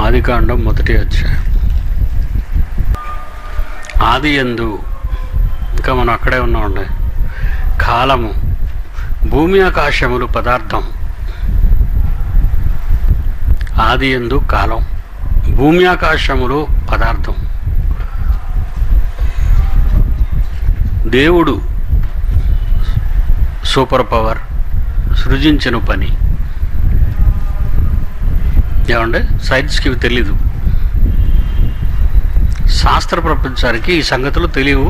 ఆదికాండం మొదటి అధ్యాయం ఆది ఎందు ఇంకా మనం అక్కడే ఉన్నామండి కాలము భూమి ఆకాశములు పదార్థం ఆది ఎందు కాలం భూమి ఆకాశములు పదార్థం దేవుడు సూపర్ పవర్ సృజించిన పని ఏమంటే సైన్స్కి ఇవి తెలీదు శాస్త్ర ప్రపంచానికి ఈ సంగతులు తెలియవు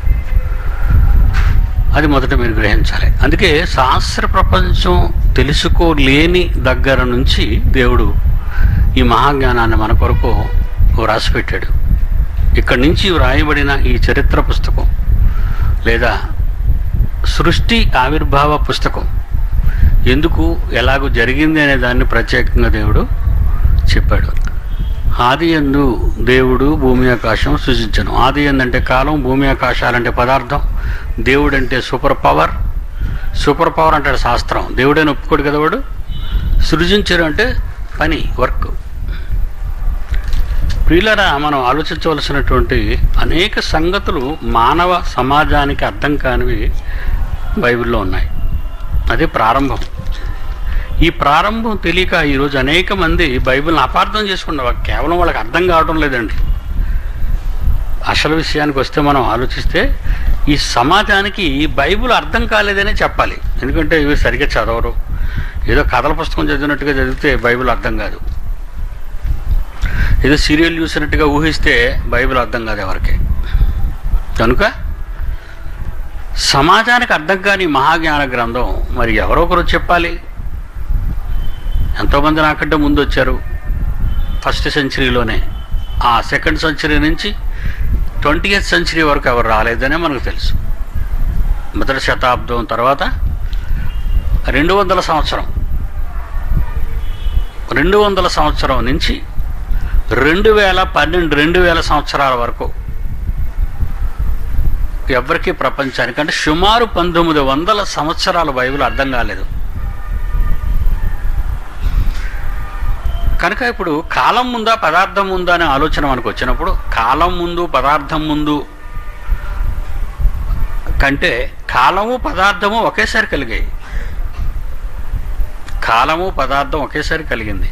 అది మొదట మీరు గ్రహించాలి అందుకే శాస్త్ర ప్రపంచం తెలుసుకోలేని దగ్గర నుంచి దేవుడు ఈ మహాజ్ఞానాన్ని మన కొరకు వ్రాసిపెట్టాడు ఇక్కడి నుంచి వ్రాయబడిన ఈ చరిత్ర పుస్తకం లేదా సృష్టి ఆవిర్భావ పుస్తకం ఎందుకు ఎలాగో జరిగింది అనే దాన్ని ప్రత్యేకంగా దేవుడు చెప్పాడు ఆది ఎందు దేవుడు భూమి ఆకాశం సృజించను ఆది ఎందంటే కాలం భూమి ఆకాశాలంటే పదార్థం దేవుడు అంటే సూపర్ పవర్ సూపర్ పవర్ అంటాడు శాస్త్రం దేవుడని ఒప్పుకోడు కదా వాడు సృజించరు అంటే పని వర్క్ ప్రియులరా మనం ఆలోచించవలసినటువంటి అనేక సంగతులు మానవ సమాజానికి అర్థం కానివి బైబిల్లో ఉన్నాయి అదే ప్రారంభం ఈ ప్రారంభం తెలియక ఈరోజు అనేక మంది బైబిల్ని అపార్థం చేసుకున్నారు కేవలం వాళ్ళకి అర్థం కావడం లేదండి అసలు విషయానికి వస్తే మనం ఆలోచిస్తే ఈ సమాజానికి బైబిల్ అర్థం కాలేదనే చెప్పాలి ఎందుకంటే ఇవి సరిగ్గా చదవరు ఏదో కథల పుస్తకం చదివినట్టుగా చదివితే బైబిల్ అర్థం కాదు ఏదో సీరియల్ చూసినట్టుగా ఊహిస్తే బైబిల్ అర్థం కాదు ఎవరికి కనుక సమాజానికి అర్థం కాని మహాజ్ఞాన గ్రంథం మరి ఎవరో ఒకరు చెప్పాలి ఎంతోమంది నాకంటే ముందు వచ్చారు ఫస్ట్ సెంచరీలోనే ఆ సెకండ్ సెంచరీ నుంచి ట్వంటీ ఎయిత్ సెంచరీ వరకు ఎవరు రాలేదనే మనకు తెలుసు మొదటి శతాబ్దం తర్వాత రెండు వందల సంవత్సరం రెండు వందల సంవత్సరం నుంచి రెండు వేల పన్నెండు రెండు వేల సంవత్సరాల వరకు ఎవరికి ప్రపంచానికి అంటే సుమారు పంతొమ్మిది వందల సంవత్సరాల బైబిల్ అర్థం కాలేదు కనుక ఇప్పుడు కాలం ముందా పదార్థం ముందా అనే ఆలోచన మనకు వచ్చినప్పుడు కాలం ముందు పదార్థం ముందు కంటే కాలము పదార్థము ఒకేసారి కలిగాయి కాలము పదార్థం ఒకేసారి కలిగింది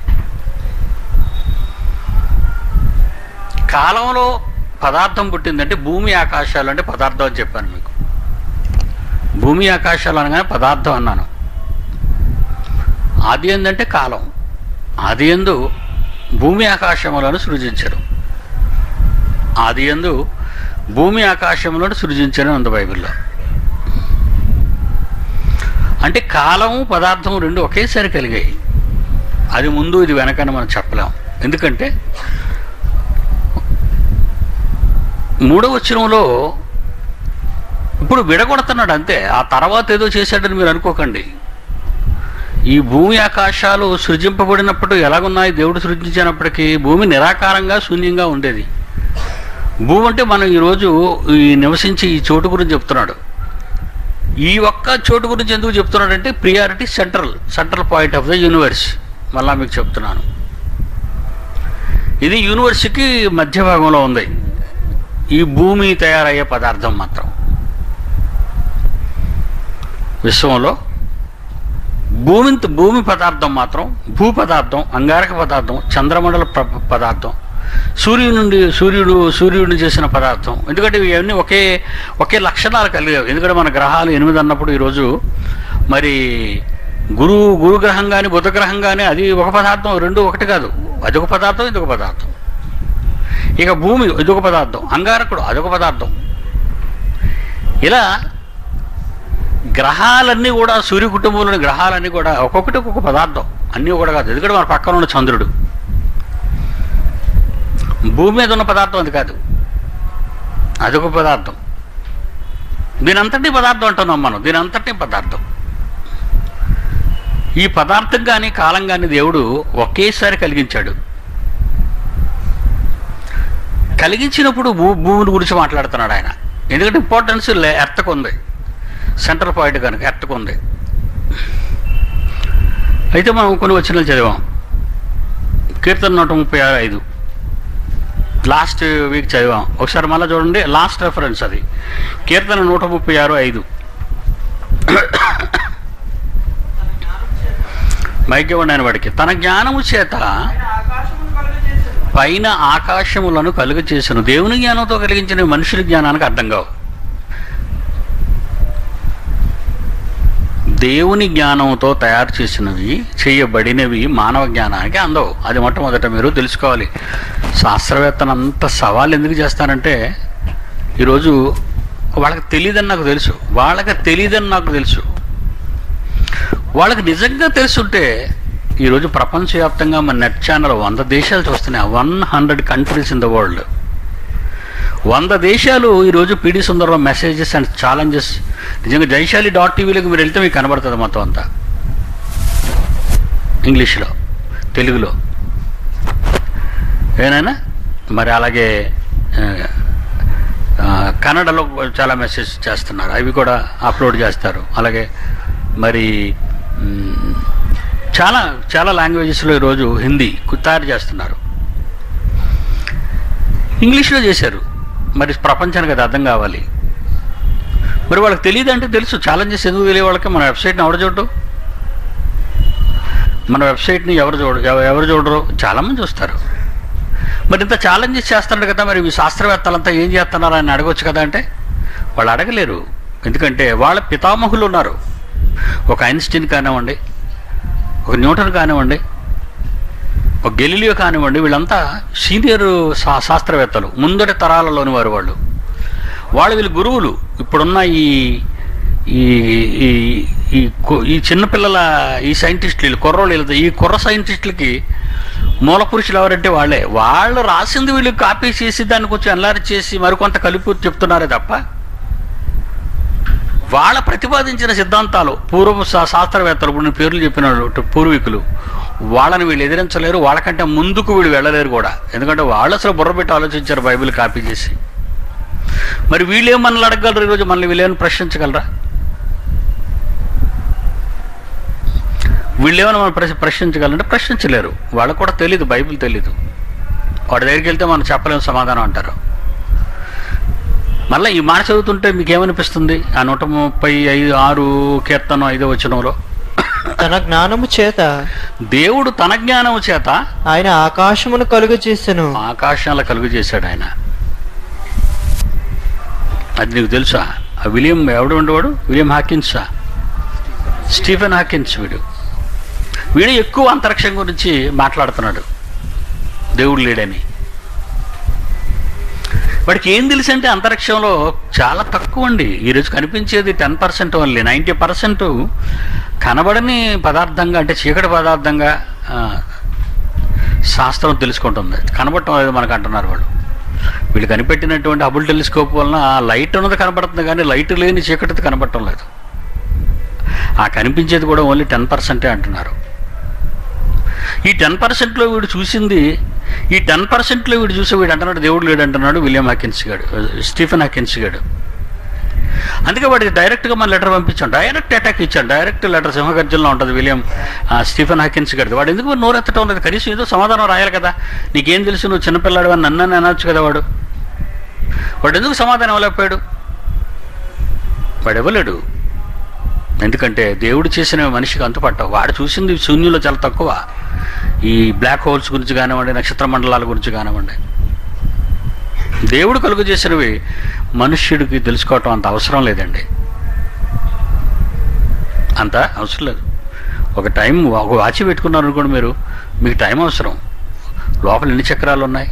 కాలంలో పదార్థం పుట్టిందంటే భూమి ఆకాశాలు అంటే పదార్థం అని చెప్పాను మీకు భూమి ఆకాశాలు అనగానే పదార్థం అన్నాను ఆది ఏందంటే కాలం ఆది ఎందు భూమి ఆకాశములను సృజించరు ఆది ఎందు భూమి ఆకాశములను సృజించను ఉంది బైబిల్లో అంటే కాలము పదార్థము రెండు ఒకేసారి కలిగాయి అది ముందు ఇది వెనకని మనం చెప్పలేం ఎందుకంటే మూడవ వచనంలో ఇప్పుడు విడగొడుతున్నాడు అంతే ఆ తర్వాత ఏదో చేశాడని మీరు అనుకోకండి ఈ భూమి ఆకాశాలు సృజింపబడినప్పుడు ఎలాగున్నాయి దేవుడు సృజించినప్పటికీ భూమి నిరాకారంగా శూన్యంగా ఉండేది భూమి అంటే మనం ఈరోజు ఈ నివసించి ఈ చోటు గురించి చెప్తున్నాడు ఈ ఒక్క చోటు గురించి ఎందుకు చెప్తున్నాడంటే priority central central point of the universe మళ్ళా మీకు చెప్తున్నాను ఇది యూనివర్స్కి మధ్య భాగంలో ఉంది ఈ భూమి తయారయ్యే పదార్థం మాత్రం విశ్వంలో భూమి భూమి పదార్థం మాత్రం భూ పదార్థం అంగారక పదార్థం చంద్రమండల ప్ర- పదార్థం సూర్యుడి నుండి సూర్యుడు సూర్యుడిని చేసిన పదార్థం ఎందుకంటే ఇవన్నీ ఒకే ఒకే లక్షణాలు కలిగావు ఎందుకంటే మన గ్రహాలు ఎనిమిది అన్నప్పుడు ఈరోజు మరి గురు గురుగ్రహం కానీ బుధగ్రహం కానీ అది ఒక పదార్థం రెండు ఒకటి కాదు అదొక పదార్థం ఇదొక పదార్థం ఇక భూమి ఇదొక పదార్థం అంగారకుడు అదొక పదార్థం ఇలా గ్రహాలన్నీ కూడా సూర్య కుటుంబంలోని గ్రహాలన్నీ కూడా ఒక్కొక్కటి ఒక్కొక్క పదార్థం అన్నీ కూడా కాదు ఎందుకంటే మన పక్కన ఉన్న చంద్రుడు భూమి మీద ఉన్న పదార్థం అది కాదు అదొక పదార్థం దీనంతటి పదార్థం అంటున్నాం మనం దీనంతటి పదార్థం ఈ పదార్థం కానీ కాలం కానీ దేవుడు ఒకేసారి కలిగించాడు కలిగించినప్పుడు భూ భూమిని గురించి మాట్లాడుతున్నాడు ఆయన ఎందుకంటే ఇంపార్టెన్స్ ఎర్తకు ఉంది సెంటర్ పాయింట్ కనుక ఎర్తకు ఉంది అయితే మనం కొన్ని వచనాలు చదివాం కీర్తన నూట ముప్పై ఆరు ఐదు లాస్ట్ వీక్ చదివాం ఒకసారి మళ్ళీ చూడండి లాస్ట్ రెఫరెన్స్ అది కీర్తన నూట ముప్పై ఆరు ఐదు మైక్ ఇవ్వండి ఆయన వాడికి తన జ్ఞానము చేత ఆయన ఆకాశమును కలుగజేసెను. పైన ఆకాశములను కలుగ చేసిన దేవుని జ్ఞానంతో కలిగించిన మనుషుల జ్ఞానానికి అర్థం కావు దేవుని జ్ఞానంతో తయారు చేసినవి చేయబడినవి మానవ జ్ఞానానికి అందవు అది మొట్టమొదట మీరు తెలుసుకోవాలి శాస్త్రవేత్తను అంత సవాల్ ఎందుకు చేస్తారంటే ఈరోజు వాళ్ళకి తెలియదని నాకు తెలుసు వాళ్ళకి తెలియదని నాకు తెలుసు వాళ్ళకి నిజంగా తెలుసుంటే ఈరోజు ప్రపంచవ్యాప్తంగా మన నెట్ ఛానల్ వంద దేశాలు చూస్తున్నాయి one hundred countries in the world వంద దేశాలు ఈరోజు PD Sundararao messages and challenges నిజంగా జైశాలి డాట్ టీవీలోకి మీరు వెళ్తే మీకు కనబడుతుంది మొత్తం అంతా ఇంగ్లీష్లో తెలుగులో ఏనైనా మరి అలాగే ఆ, ఆ, కన్నడలో చాలా మెసేజ్ చేస్తున్నారు అవి కూడా అప్లోడ్ చేస్తారు అలాగే మరి మ్, చాలా చాలా లాంగ్వేజెస్లో ఈరోజు హిందీ కు- తయారు చేస్తున్నారు ఇంగ్లీష్లో చేశారు మరి ప్రపంచానికి అది అర్థం కావాలి మరి వాళ్ళకి తెలియదు అంటే తెలుసు ఛాలెంజెస్ ఎందుకు తెలియ వాళ్ళకి మన వెబ్సైట్ని ఎవరు చూడరు మన వెబ్సైట్ని ఎవరు చూడ ఎవ- ఎవరు చూడరు చాలామంది చూస్తారు మరి ఇంత ఛాలెంజెస్ చేస్తున్నాడు కదా మరి ఈ శాస్త్రవేత్తలంతా ఏం చేస్తున్నారు అని అడగొచ్చు కదా అంటే వాళ్ళు అడగలేరు ఎందుకంటే వాళ్ళ పితామహులు ఉన్నారు ఒక ఐన్స్టీన్ కానివ్వండి ఒక న్యూటన్ కానివ్వండి ఒక గెలిలియో కానివ్వండి వీళ్ళంతా సీనియర్ శా శాస్త్రవేత్తలు ముందటి తరాలలోని వారు వాళ్ళు వాళ్ళు వీళ్ళు గురువులు ఇప్పుడున్న ఈ ఈ ఈ ఈ కు- ఈ చిన్నపిల్లల ఈ సైంటిస్టులు వీళ్ళు కుర్రోళ్ళు వీళ్ళు ఈ కుర్ర సైంటిస్టులకి మూల పురుషులు ఎవరంటే వాళ్ళే వాళ్ళు రాసింది వీళ్ళు కాపీ చేసి దాన్ని కొంచెం ఎన్లారి చేసి మరికొంత కలిపి చెప్తున్నారే తప్ప వాళ్ళ ప్రతిపాదించిన సిద్ధాంతాలు పూర్వ శా- శాస్త్రవేత్తలు ఇప్పుడు నేను పేర్లు చెప్పిన వాళ్ళు, పూర్వీకులు వాళ్ళని వీళ్ళు ఎదిరించలేరు వాళ్ళకంటే ముందుకు వీళ్ళు వెళ్ళలేరు కూడా ఎందుకంటే వాళ్ళు అసలు బుర్ర పెట్టి ఆలోచించారు బైబిల్ కాపీ చేసి మరి వీళ్ళేం మనల్ని అడగగలరు ఈరోజు మనల్ని వీళ్ళేమైనా ప్రశ్నించగలరా వీళ్ళేమైనా మనం ప్రశ్న ప్రశ్నించగలంటే ప్రశ్నించలేరు వాళ్ళకు కూడా తెలియదు బైబిల్ తెలీదు వాడి దగ్గరికి వెళ్తే మనం చెప్పలేము సమాధానం అంటారు మళ్ళీ ఈ మాట చదువుతుంటే మీకు ఏమనిపిస్తుంది ఆ నూట ముప్పై ఐదు ఆరు కీర్తనం ఐదో వచనంలో తన జ్ఞానము చేత దేవుడు తన జ్ఞానము చేత ఆయన ఆకాశమును కలుగజేసెను ఆకాశాల కలుగు చేశాడు ఆయన అది నీకు తెలుసా ఆ విలియం ఎవడు ఉండేవాడు విలియం హాకిన్సా స్టీఫెన్ హాకిన్స్ వీడు వీడు ఎక్కువ అంతరిక్షం గురించి మాట్లాడుతున్నాడు దేవుడు లేడని వాడికి ఏం తెలుసు అంటే అంతరిక్షంలో చాలా తక్కువ అండి ఈరోజు కనిపించేది ten percent only ninety percent కనబడని పదార్థంగా అంటే చీకటి పదార్థంగా ఆ, శాస్త్రం తెలుసుకుంటుంది కనబడటం లేదు మనకు అంటున్నారు వాళ్ళు వీళ్ళు కనిపెట్టినటువంటి హబుల్ టెలిస్కోప్ వలన ఆ లైట్ ఉన్నది కనబడుతుంది కానీ లైట్ లేని చీకటిది కనబడటం లేదు ఆ కనిపించేది కూడా ఓన్లీ టెన్ పర్సెంటే అంటున్నారు ఈ టెన్ పర్సెంట్లో వీడు చూసింది ఈ టెన్ పర్సెంట్లో వీడు చూసి వీడు అంటున్నాడు దేవుడు లేడు అంటున్నాడు విలియం హాకిన్స్ గాడు స్టీఫెన్ హాకిన్స్ గాడు అందుకే వాడికి డైరెక్ట్గా మన లెటర్ పంపించాం డైరెక్ట్ అటాక్ ఇచ్చాం డైరెక్ట్ లెటర్ సింహగర్జంలో ఉంటుంది విలియం ఆ, స్టీఫెన్ హాకిన్స్ గారిది వాడు ఎందుకు నోరెత్తడం లేదు కనీసం ఏదో సమాధానం రాయాలి కదా నీకేం తెలుసు నువ్వు చిన్నపిల్లాడు అని నన్ను అనొచ్చు కదా వాడు వాడు ఎందుకు సమాధానం ఇవ్వలేకపోయాడు వాడు ఇవ్వలేడు ఎందుకంటే దేవుడు చేసిన మనిషికి అంతుపట్టవు వాడు చూసింది శూన్యంలో చాలా తక్కువ ఈ బ్లాక్ హోల్స్ గురించి కానివ్వండి నక్షత్ర మండలాల గురించి కానివ్వండి దేవుడు కలుగు చేసినవి మనుష్యుడికి తెలుసుకోవటం అంత అవసరం లేదండి అంత అవసరం లేదు ఒక టైం ఒక వాచి పెట్టుకున్నారు అనుకోండి మీరు మీకు టైం అవసరం లోపల ఎన్ని చక్రాలు ఉన్నాయి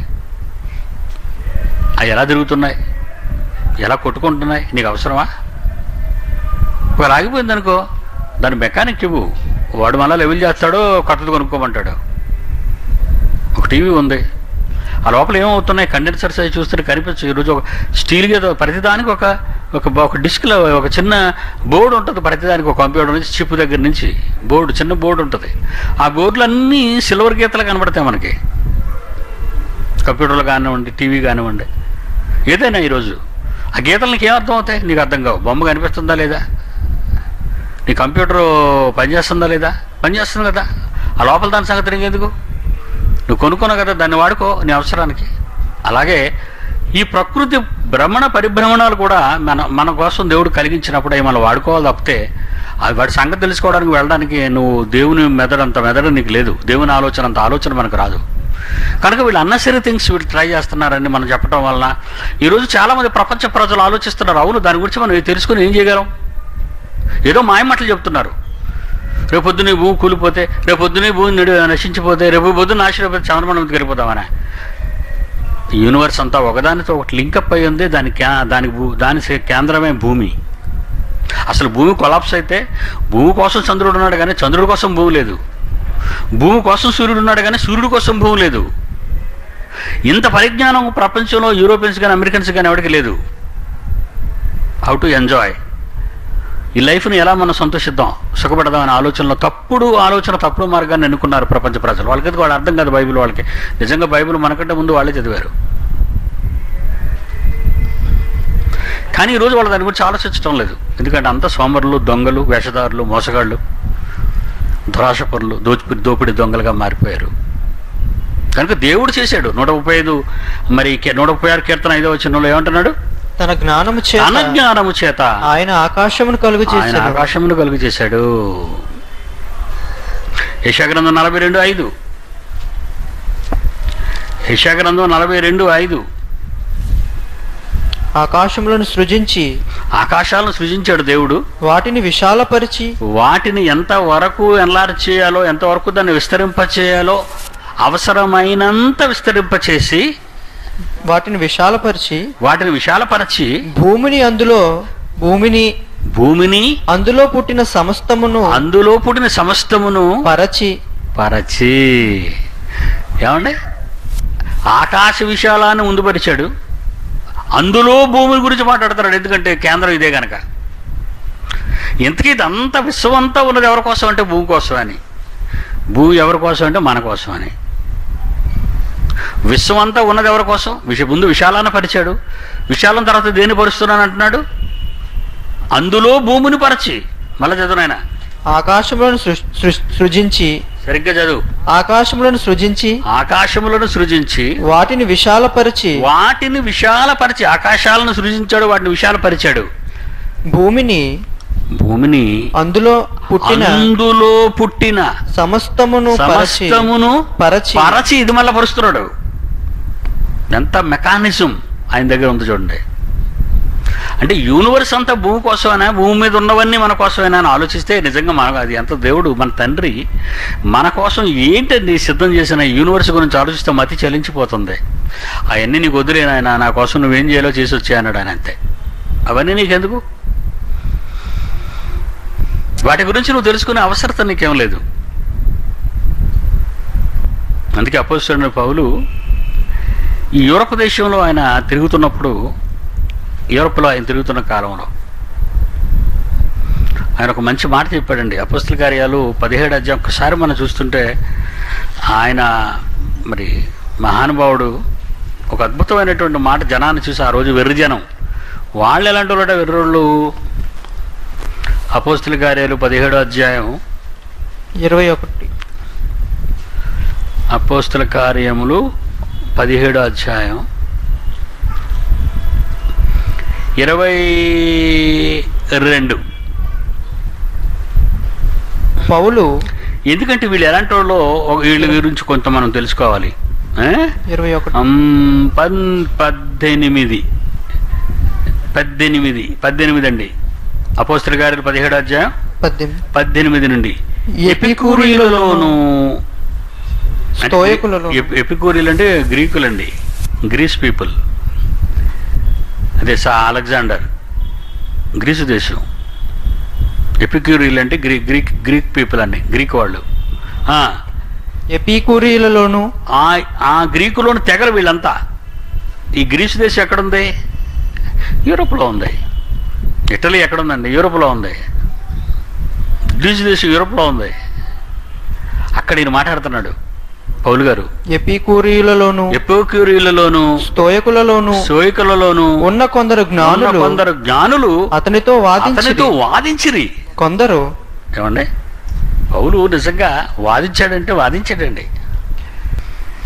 అవి ఎలా తిరుగుతున్నాయి ఎలా కొట్టుకుంటున్నాయి నీకు అవసరమా ఒకవేళ ఆగిపోయింది అనుకో దాని మెకానిక్ ఇవ్వు వాడు మళ్ళీ లెవెల్ చేస్తాడో కొత్తది కొనుక్కోమంటాడు ఒక టీవీ ఉంది ఆ లోపల ఏమవుతున్నాయి కండెన్సర్స్ అవి చూస్తుంటే కనిపించు ఈరోజు ఒక స్టీల్ ఏదో ప్రతిదానికి ఒక ఒక ఒక డిస్క్లో ఒక చిన్న బోర్డు ఉంటుంది ప్రతిదానికి ఒక కంప్యూటర్ నుంచి చిప్ దగ్గర నుంచి బోర్డు చిన్న బోర్డు ఉంటుంది ఆ బోర్డులు అన్నీ సిల్వర్ గీతలు కనబడతాయి మనకి కంప్యూటర్లు కానివ్వండి టీవీ కానివ్వండి ఏదైనా ఈరోజు ఆ గీతలు నీకు ఏమర్థం అవుతాయి నీకు అర్థం కావు బొమ్మ కనిపిస్తుందా లేదా నీ కంప్యూటర్ పనిచేస్తుందా లేదా పనిచేస్తుంది కదా ఆ లోపల దాని సంగతి నీకు ఎందుకు నువ్వు కొనుక్కున్నావు కదా దాన్ని వాడుకో నీ అవసరానికి అలాగే ఈ ప్రకృతి భ్రమణ పరిభ్రమణాలు కూడా మన మన కోసం దేవుడు కలిగించినప్పుడు అవి మనం వాడుకోవాలి తప్పితే అవి వాడి సంగతి తెలుసుకోవడానికి వెళ్ళడానికి నువ్వు దేవుని మెదడంత మెదడు నీకు లేదు దేవుని ఆలోచన అంత ఆలోచన మనకు రాదు కనుక వీళ్ళు అన్నసరీ థింగ్స్ వీళ్ళు ట్రై చేస్తున్నారని మనం చెప్పడం వలన ఈరోజు చాలామంది ప్రపంచ ప్రజలు ఆలోచిస్తున్నారు అవును దాని గురించి మనం తెలుసుకుని ఏం చేయగలం ఏదో మాయమాటలు చెప్తున్నారు రేపొద్దున ఈ భూమి కూలిపోతే రేపొద్దున ఈ భూమి నిడు నశించిపోతే రేపు పొద్దున నాశనపోతే చంద్రమండలంకి వెళ్ళిపోతామనే యూనివర్స్ అంతా ఒకదానితో ఒకటి లింకప్ అయి ఉంది దాని క్యా దానికి భూ దాని సే- కేంద్రమే భూమి అసలు భూమి కొలాప్స్ అయితే భూమి కోసం చంద్రుడు ఉన్నాడు కానీ చంద్రుడి కోసం భూమి లేదు భూమి కోసం సూర్యుడు ఉన్నాడు కానీ సూర్యుడి కోసం భూమి లేదు ఇంత పరిజ్ఞానం ప్రపంచంలో యూరోపియన్స్ కానీ అమెరికన్స్ కానీ ఎవరికి లేదు హౌ టు ఎంజాయ్ ఈ లైఫ్ని ఎలా మనం సంతోషిద్దాం సుఖపడదాం అనే ఆలోచనలో తప్పుడు ఆలోచన తప్పుడు మార్గాన్ని ఎన్నుకున్నారు ప్రపంచ ప్రజలు వాళ్ళకి వాళ్ళు అర్థం కాదు బైబిల్ వాళ్ళకి నిజంగా బైబిల్ మనకంటే ముందు వాళ్ళే చదివారు కానీ ఈరోజు వాళ్ళు దాని గురించి ఆలోచించడం లేదు ఎందుకంటే అంత సోమరులు దొంగలు వేషధారులు మోసగాళ్ళు దురాశపరులు దోచిపి దోపిడి దొంగలుగా మారిపోయారు కనుక దేవుడు చేశాడు నూట ముప్పై ఐదు మరి కే- నూట ముప్పై ఆరు కీర్తన ఐదో వచ్చిన ఏమంటున్నాడు తన జ్ఞానము చేత అనజ్ఞానము చేత ఆయన ఆకాశమును కలుగు ఆయన చేశాను ఆకాశమును కలుగు చేశాడు యశాగ్రంథం నలభై రెండు ఐదు యశాగ్రంథం నలభై రెండు ఐదు ఆకాశములను సృజించి ఆకాశాలను సృజించాడు దేవుడు వాటిని విశాలపరిచి వాటిని ఎంత వరకు ఎన్లార్ చేయాలో ఎంతవరకు దాన్ని విస్తరింప చేయాలో అవసరమైనంత విస్తరింపచేసి వాటిని విశాలపరిచి వాటిని విశాలపరచి భూమిని అందులో భూమిని భూమిని అందులో పుట్టిన సమస్తమును అందులో పుట్టిన సమస్తమును పరచి పరచి ఏమండి ఆకాశ విశాలాన్ని ముందుపరిచాడు అందులో భూమి గురించి మాట్లాడుతున్నాడు ఎందుకంటే కేంద్రం ఇదే గనక ఇంతకీ ఇదంతా విశ్వం అంతా ఉన్నది ఎవరి కోసం అంటే భూమి కోసం అని భూమి ఎవరి కోసం అంటే మన కోసం అని విశ్వం అంతా ఉన్నది ఎవరి కోసం విష ముందు విశాలాన్ని పరిచాడు విశాలం తర్వాత దేన్ని పరుస్తున్నాను అంటున్నాడు అందులో భూమిని పరచి మళ్ళీ చదువునాయన ఆకాశములను సృ- సృ- సృజించి సరిగ్గా చదువు ఆకాశములను సృజించి ఆకాశములను సృజించి వాటిని విశాలపరిచి వాటిని విశాలపరిచి ఆకాశాలను సృజించాడు వాటిని విశాలపరిచాడు భూమిని భూమిని అందులో పుట్టిన అందులో పుట్టిన సమస్తమును పరచి సమస్తమును పరచి పరచి ఇది మళ్ళా పరుస్తున్నాడు ఎంత మెకానిజం ఆయన దగ్గర ఉంది చూడండి అంటే యూనివర్స్ అంతా భూమి కోసమైనా భూమి మీద ఉన్నవన్నీ మన కోసమైనా అని ఆలోచిస్తే నిజంగా మన అది ఎంత దేవుడు మన తండ్రి మన కోసం ఏంటండి సిద్ధం చేసిన ఈ యూనివర్స్ గురించి ఆలోచిస్తే మతి చలించిపోతుంది అవన్నీ నీకు వదిలేను ఆయన నా కోసం నువ్వేం చేయాలో చేసి వచ్చా అన్నాడు ఆయన అంతే అవన్నీ నీకెందుకు వాటి గురించి నువ్వు తెలుసుకునే అవసరత నీకేం లేదు అందుకే అపోజిట్ పౌలు ఈ యూరప్ దేశంలో ఆయన తిరుగుతున్నప్పుడు యూరప్లో ఆయన తిరుగుతున్న కాలంలో ఆయన ఒక మంచి మాట చెప్పాడండి అపస్తుల కార్యాలు పదిహేడు అధ్యాయం ఒక్కసారి మనం చూస్తుంటే ఆయన మరి మహానుభావుడు ఒక అద్భుతమైనటువంటి మాట జనాన్ని చూసి ఆ రోజు వెర్రి జనం వాళ్ళు ఎలాంటి వాళ్ళంటే వెర్రోళ్ళు అపోస్తుల కార్యాలు పదిహేడో అధ్యాయం ఇరవై ఒకటి అపోస్తుల కార్యములు పదిహేడో అధ్యాయం ఇరవై రెండు పౌలు ఎందుకంటే వీళ్ళు ఎలాంటి వాళ్ళు వీళ్ళ గురించి కొంత మనం తెలుసుకోవాలి ఏ? ఇరవై ఒకటి అమ్, పన్ పద్దెనిమిది పద్దెనిమిది పద్దెనిమిది అండి అపోస్తుల గారి పదిహేడు అధ్యాయం పద్దెనిమిది పద్దెనిమిది నుండి ఎపికూరీలలోను, అంటే స్తోయకులలో ఎపి- ఎపికూరీలు అంటే గ్రీకులండి గ్రీస్ పీపుల్ అదే సా అలెగ్జాండర్ గ్రీసు దేశం ఎపిక్యూరీలు అంటే గ్రీక్ గ్రీక్ గ్రీక్ పీపుల్ అండి గ్రీక్ వాళ్ళు ఆ, ఎపికూరీలలోను ఆ ఆ గ్రీకులోని తెగలు వీళ్ళంతా ఈ గ్రీసు దేశం ఎక్కడుంది యూరోప్లో ఉంది ఇటలీ ఎక్కడుందండి యూరోప్లో ఉంది గ్రీసు దేశం యూరోప్లో ఉంది అక్కడ ఈయన మాట్లాడుతున్నాడు పౌలు గారు ఎపికూరీలలోను ఎపోక్యూరీలలోను స్తోయకులలోను సోయికలలోను ఉన్న కొందరు ఉన్న జ్ఞానులు కొందరు జ్ఞానులు అతనితో వాదించి అతనితో వాదించిరి కొందరు ఏమండి పౌలు నిజంగా వాదించాడంటే వాదించాడండి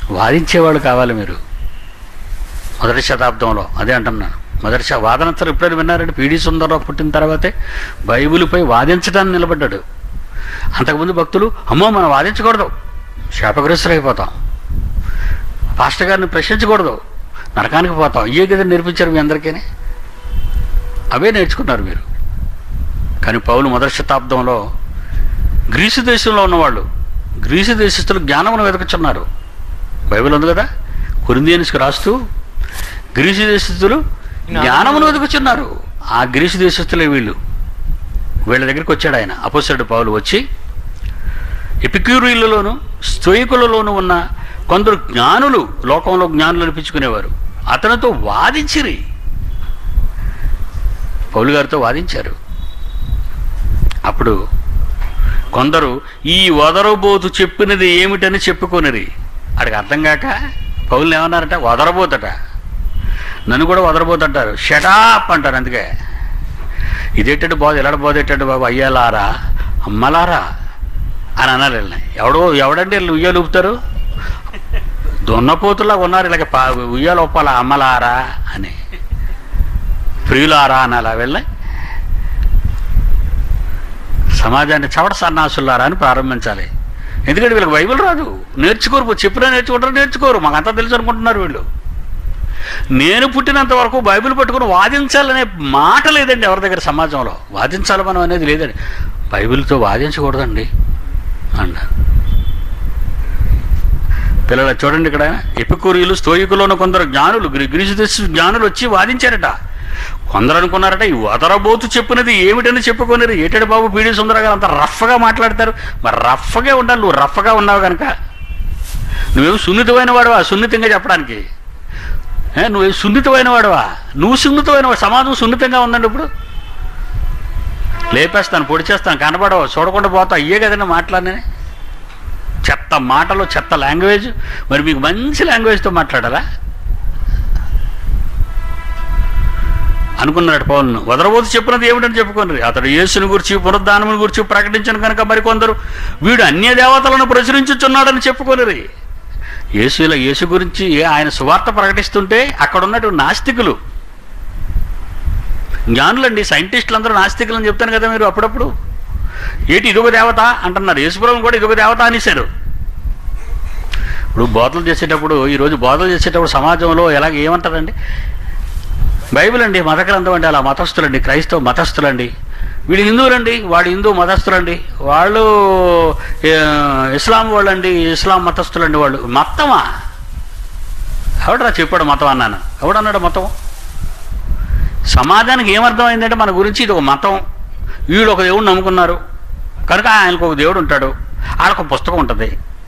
వాదించేవాళ్ళు కావాలి మీరు మొదటి శతాబ్దంలో అదే అంటున్నాను మొదటి శ- వాదనతలు ఎప్పుడైనా విన్నారంటే పీడి సుందరరావు పుట్టిన తర్వాతే బైబిల్పై వాదించడానికి నిలబడ్డాడు అంతకుముందు భక్తులు అమ్మో మనం వాదించకూడదు శాపగ్రస్తులైపోతాం పాస్టర్ గారిని ప్రశ్నించకూడదు నరకానికి పోతాం ఇయే కదా నేర్పించారు మీ అందరికీ అవే నేర్చుకున్నారు మీరు కానీ పౌలు మొదటి శతాబ్దంలో గ్రీసు దేశంలో ఉన్నవాళ్ళు గ్రీసు దేశస్తులు జ్ఞానమును వెతకుచున్నారు బైబిల్ ఉంది కదా కొరిందియన్స్కి రాస్తూ గ్రీసు దేశస్తులు జ్ఞానమును వెతుకుచున్నారు ఆ గ్రీసు దేశస్తులే వీళ్ళు వీళ్ళ దగ్గరికి వచ్చాడు ఆయన అపోసరుడు పౌలు వచ్చి ఎపిక్యూరీలలోను స్తోయికులలోను ఉన్న కొందరు జ్ఞానులు లోకంలో జ్ఞానులు అనిపించుకునేవారు అతనితో వాదించిరి పౌలు గారితో వాదించారు అప్పుడు కొందరు ఈ వదరబోతు చెప్పినది ఏమిటని చెప్పుకొనిరి అడికి అర్థం కాక పౌలు ఏమన్నారట వదరబోతట నన్ను కూడా వదరబోతుంటారు షటాప్ అంటారు అందుకే ఇదేటట్టు బోధ ఎలాడ బోధ ఎట్టండి బాబు అయ్యాలారా అమ్మలారా అని అన్నారు వీళ్ళని ఎవడో ఎవడంటే వీళ్ళు ఉయ్యాలు ఊపుతారు దున్నపోతులా ఉన్నారు ఇలాగ పా ఉయ్యాలు ఒప్పాల అమ్మలారా అని ప్రియులారా అనాలా వీళ్ళని సమాజాన్ని చవట సన్నాసులారా అని ప్రారంభించాలి ఎందుకంటే వీళ్ళకి బైబిల్ రాదు నేర్చుకోరు పో- చెప్పినా నేర్చుకుంటారు నేర్చుకోరు మాకు అంతా తెలుసు అనుకుంటున్నారు వీళ్ళు నేను పుట్టినంత వరకు బైబిల్ పట్టుకుని వాదించాలనే మాట లేదండి ఎవరి దగ్గర సమాజంలో వాదించాలి మనం అనేది లేదండి బైబిల్తో వాదించకూడదండి అన్నారు పిల్లల చూడండి ఇక్కడ ఎపికూరీలు స్తోయికులోని కొందరు జ్ఞానులు గ్రీ- గ్రీసు దేశ జ్ఞానులు వచ్చి వాదించారట కొందరు అనుకున్నారట ఈ వదరబోతు చెప్పినది ఏమిటని చెప్పుకొనిరు ఏటడి బాబు పీడి సుందర గారు అంత రఫ్గా మాట్లాడతారు మరి రఫ్గా ఉండాలి నువ్వు రఫ్గా ఉన్నావు కనుక నువ్వేం సున్నితమైన వాడువా సున్నితంగా చెప్పడానికి ఏ, నువ్వేం సున్నితమైన వాడువా నువ్వు సున్నితమైన వాడు సమాజం సున్నితంగా ఉందండి ఇప్పుడు లేపేస్తాను పొడి చేస్తాను కనబడవు చూడకుండా పోతా అయ్యే కదండి మాట్లాడినని చెత్త మాటలు చెత్త లాంగ్వేజ్ మరి మీకు మంచి లాంగ్వేజ్తో మాట్లాడాలా అనుకున్నాడు పౌలను వదరబోతు చెప్పినది ఏమిటని చెప్పుకున్నారు అతడు యేసుని గురించి పునరుద్ధానముని గురించి ప్రకటించను కనుక మరికొందరు వీడు అన్య దేవతలను ప్రచురించుచున్నాడని చెప్పుకొనిరి యేసుల యేసు గురించి ఆయన సువార్త ప్రకటిస్తుంటే అక్కడ ఉన్నట్టు నాస్తికులు జ్ఞానులండి సైంటిస్టులు అందరూ నాస్తికులు అని చెప్తాను కదా మీరు అప్పుడప్పుడు ఏటి ఇదొక దేవత అంటున్నారు యేసుపురం కూడా ఇదొక దేవత అనేశారు ఇప్పుడు బోధలు చేసేటప్పుడు ఈరోజు బోధలు చేసేటప్పుడు సమాజంలో ఎలాగ ఏమంటారండి బైబిల్ అండి మత గ్రంథం అండి అలా మతస్థులండి క్రైస్తవ మతస్థులండి వీళ్ళు హిందువులండి వాడు హిందూ మతస్థులండి వాళ్ళు ఏ, ఇస్లాం వాళ్ళండి ఇస్లాం మతస్థులండి వాళ్ళు మతమా ఎవడరా చెప్పాడు మతం అన్నాను ఎవడన్నాడు మతం సమాజానికి ఏమర్థమైందంటే మన గురించి ఇది ఒక మతం వీడు ఒక దేవుడు నమ్ముకున్నారు కనుక ఆయనకు ఒక దేవుడు ఉంటాడు ఆడొక పుస్తకం ఉంటుంది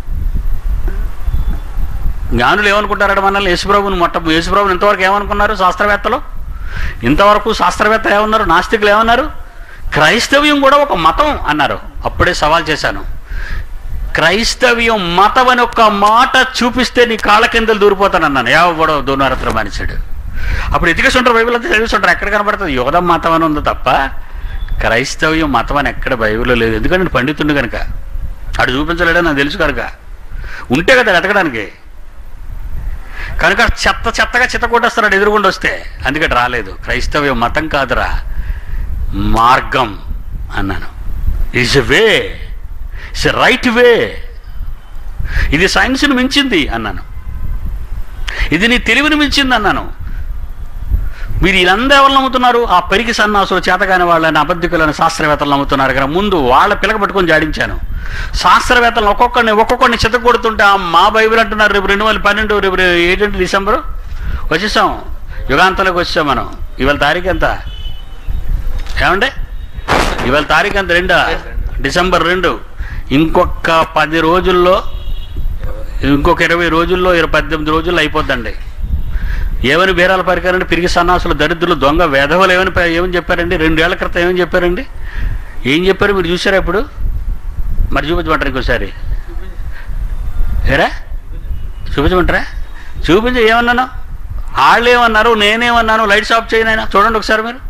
జ్ఞానులు ఏమనుకుంటారట మనల్ని యేసుప్రభుని మొట్ట యేసుప్రభుని ఇంతవరకు ఏమనుకున్నారు శాస్త్రవేత్తలు ఇంతవరకు శాస్త్రవేత్తలు ఏమన్నారు నాస్తికులు ఏమన్నారు క్రైస్తవ్యం కూడా ఒక మతం అన్నారు అప్పుడే సవాల్ చేశాను క్రైస్తవ్యం మతం అని ఒక మాట చూపిస్తే నీ కాళ్ళ కిందలు దూరిపోతాను అన్నాను ఎవడో దూనారత్రం అనిచాడు అప్పుడు ఎతికేస్తుంటారు బైబిల్ అంతా చదివిస్తుంటారు ఎక్కడ కనబడుతుంది యోధం మతం అని ఉంది తప్ప క్రైస్తవ్యం మతం అని ఎక్కడ బైబిల్లో లేదు ఎందుకంటే నేను పండితుండు కనుక అటు చూపించలేడని నాకు తెలుసు కనుక ఉంటే కదా వెతకడానికి కనుక చెత్త చెత్తగా చెత్త కొట్టేస్తున్నాడు ఎదురుగుండా వస్తే అందుకని రాలేదు క్రైస్తవ్యం మతం కాదురా మార్గం అన్నాను is a way it's a right way ఇది సైన్స్ని మించింది అన్నాను ఇది నీ తెలివిని మించింది అన్నాను మీరు వీళ్ళందరూ ఎవరు నమ్ముతున్నారు ఆ పెరిగి సన్నాసులు చేతగాని వాళ్ళని అబద్ధికులని శాస్త్రవేత్తలు నమ్ముతున్నారు కానీ ముందు వాళ్ళ పిలక పట్టుకొని జాడించాను శాస్త్రవేత్తలను ఒక్కొక్కరిని ఒక్కొక్కరిని చితకొడుతుంటే ఆ మా బైబిల్ అంటున్నారు రేపు రెండు వేల పన్నెండు రేపు ఏంటంటే డిసెంబరు వచ్చేసాం యుగాంతంలోకి వచ్చాం మనం ఇవాళ తారీఖు ఎంత ఏమండి ఇవాళ తారీఖు ఎంత రెండా డిసెంబర్ రెండు ఇంకొక పది రోజుల్లో ఇంకొక ఇరవై రోజుల్లో ఇరవై పద్దెనిమిది రోజుల్లో అయిపోద్దండి ఏమని బేరాలు పరికారండి పిరిగి సన్నాసులు దరిద్రులు దొంగ వేధవులు ఏమని ప- ఏమని చెప్పారండి రెండేళ్ల క్రితం ఏమని చెప్పారండి ఏం చెప్పారు మీరు చూసారా ఇప్పుడు మరి చూపించమంటారు ఇంకోసారి ఏరా చూపించమంటారా చూపించి ఏమన్నాను వాళ్ళు ఏమన్నారు నేనేమన్నాను లైట్స్ ఆఫ్ చేయనైనా చూడండి ఒకసారి మీరు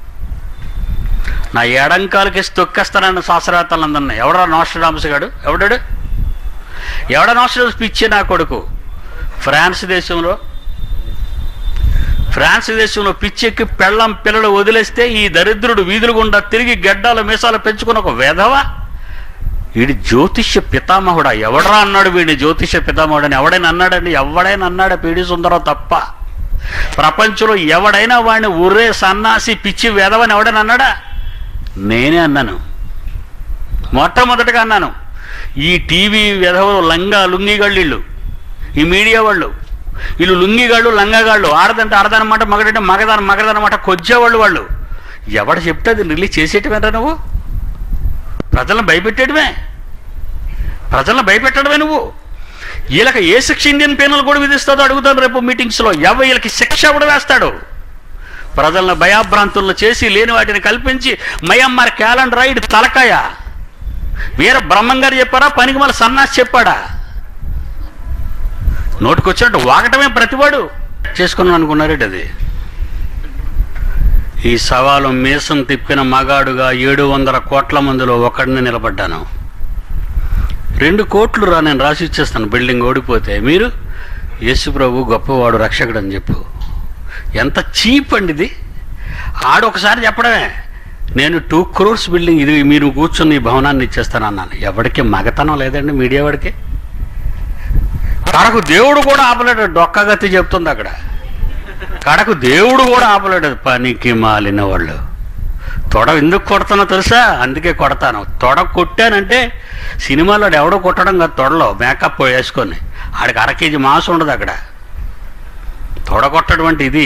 నా ఎడంకాలకి తొక్కేస్తానన్న శాస్త్రవేత్తలు అందరినీ ఎవడా నోస్ట్రామ్స్ గాడు ఎవడాడు ఎవడ నోస్ట్రామ్స్ పిచ్చే నా కొడుకు ఫ్రాన్స్ దేశంలో ఫ్రాన్స్ దేశంలో పిచ్చెక్కి పెళ్ళం పిల్లలు వదిలేస్తే ఈ దరిద్రుడు వీధులు గుండా తిరిగి గడ్డాలు మీసాలు పెంచుకున్న ఒక వెధవ వీడి జ్యోతిష్య పితామహుడా ఎవడరా అన్నాడు వీడిని జ్యోతిష్య పితామహుడని ఎవడైనా అన్నాడండి ఎవడైనా అన్నాడా పీడి సుందరం తప్ప ప్రపంచంలో ఎవడైనా వాడిని ఉర్రే సన్నాసి పిచ్చి వెధవని ఎవడైనా అన్నాడా నేనే అన్నాను మొట్టమొదటిగా అన్నాను ఈ టీవీ వెధవలు లంగా లుంగిగాళ్ళు వీళ్ళు ఈ మీడియా వాళ్ళు వీళ్ళు లుంగిగాళ్ళు లంగాగాళ్ళు ఆడదంటే ఆడదనమాట మగడంటే మగదన మగదనమాట కొజ్జేవాళ్ళు వాళ్ళు ఎవడ చెప్తే అది రిలీజ్ చేసేటమేరా నువ్వు ప్రజలను భయపెట్టేయడమే ప్రజలను భయపెట్టడమే నువ్వు వీళ్ళకి ఏ శిక్ష ఇండియన్ పీనల్ కూడా విధిస్తుందో అడుగుతాను రేపు మీటింగ్స్లో ఎవ వీళ్ళకి శిక్ష కూడా వేస్తాడు ప్రజలను భయాభ్రాంతులను చేసి లేని వాటిని కల్పించి మయమ్మర్ క్యాలెండర్ రైడ్ తలకాయ వీర బ్రహ్మం గారు చెప్పారా పనికి మళ్ళీ సన్నాసి చెప్పాడా నోటికొచ్చినట్టు వాగటమే ప్రతివాడు చేసుకున్నాను అనుకున్నారేంటి అది ఈ సవాలు మీసం తిప్పిన మగాడుగా ఏడు వందల కోట్ల మందిలో ఒకడిని నిలబడ్డాను రెండు కోట్లు రా నేను రాసి ఇచ్చేస్తాను బిల్డింగ్ ఓడిపోతే మీరు యేసు ప్రభు గొప్పవాడు రక్షకుడు అని చెప్పు ఎంత చీప్ అండి ఇది ఆడు ఒకసారి చెప్పడమే నేను టూ క్రోర్స్ బిల్డింగ్ ఇది మీరు కూర్చుని ఈ భవనాన్ని ఇచ్చేస్తాను అన్నాను ఎవరికి మగతనం లేదండి మీడియా వాడికి కడకు దేవుడు కూడా ఆపలేడు డొక్కగతి చెప్తుంది అక్కడ కడకు దేవుడు కూడా ఆపలేడు పనికి మాలిన వాళ్ళు తొడ ఎందుకు కొడతానో తెలుసా అందుకే కొడతాను తొడ కొట్టానంటే సినిమాలో ఎవడో కొట్టడం కాదు తొడలో మేకప్ వేసుకొని ఆడికి అర కేజీ మాంసం ఉండదు అక్కడ తొడ కొట్టడం అంటే ఇది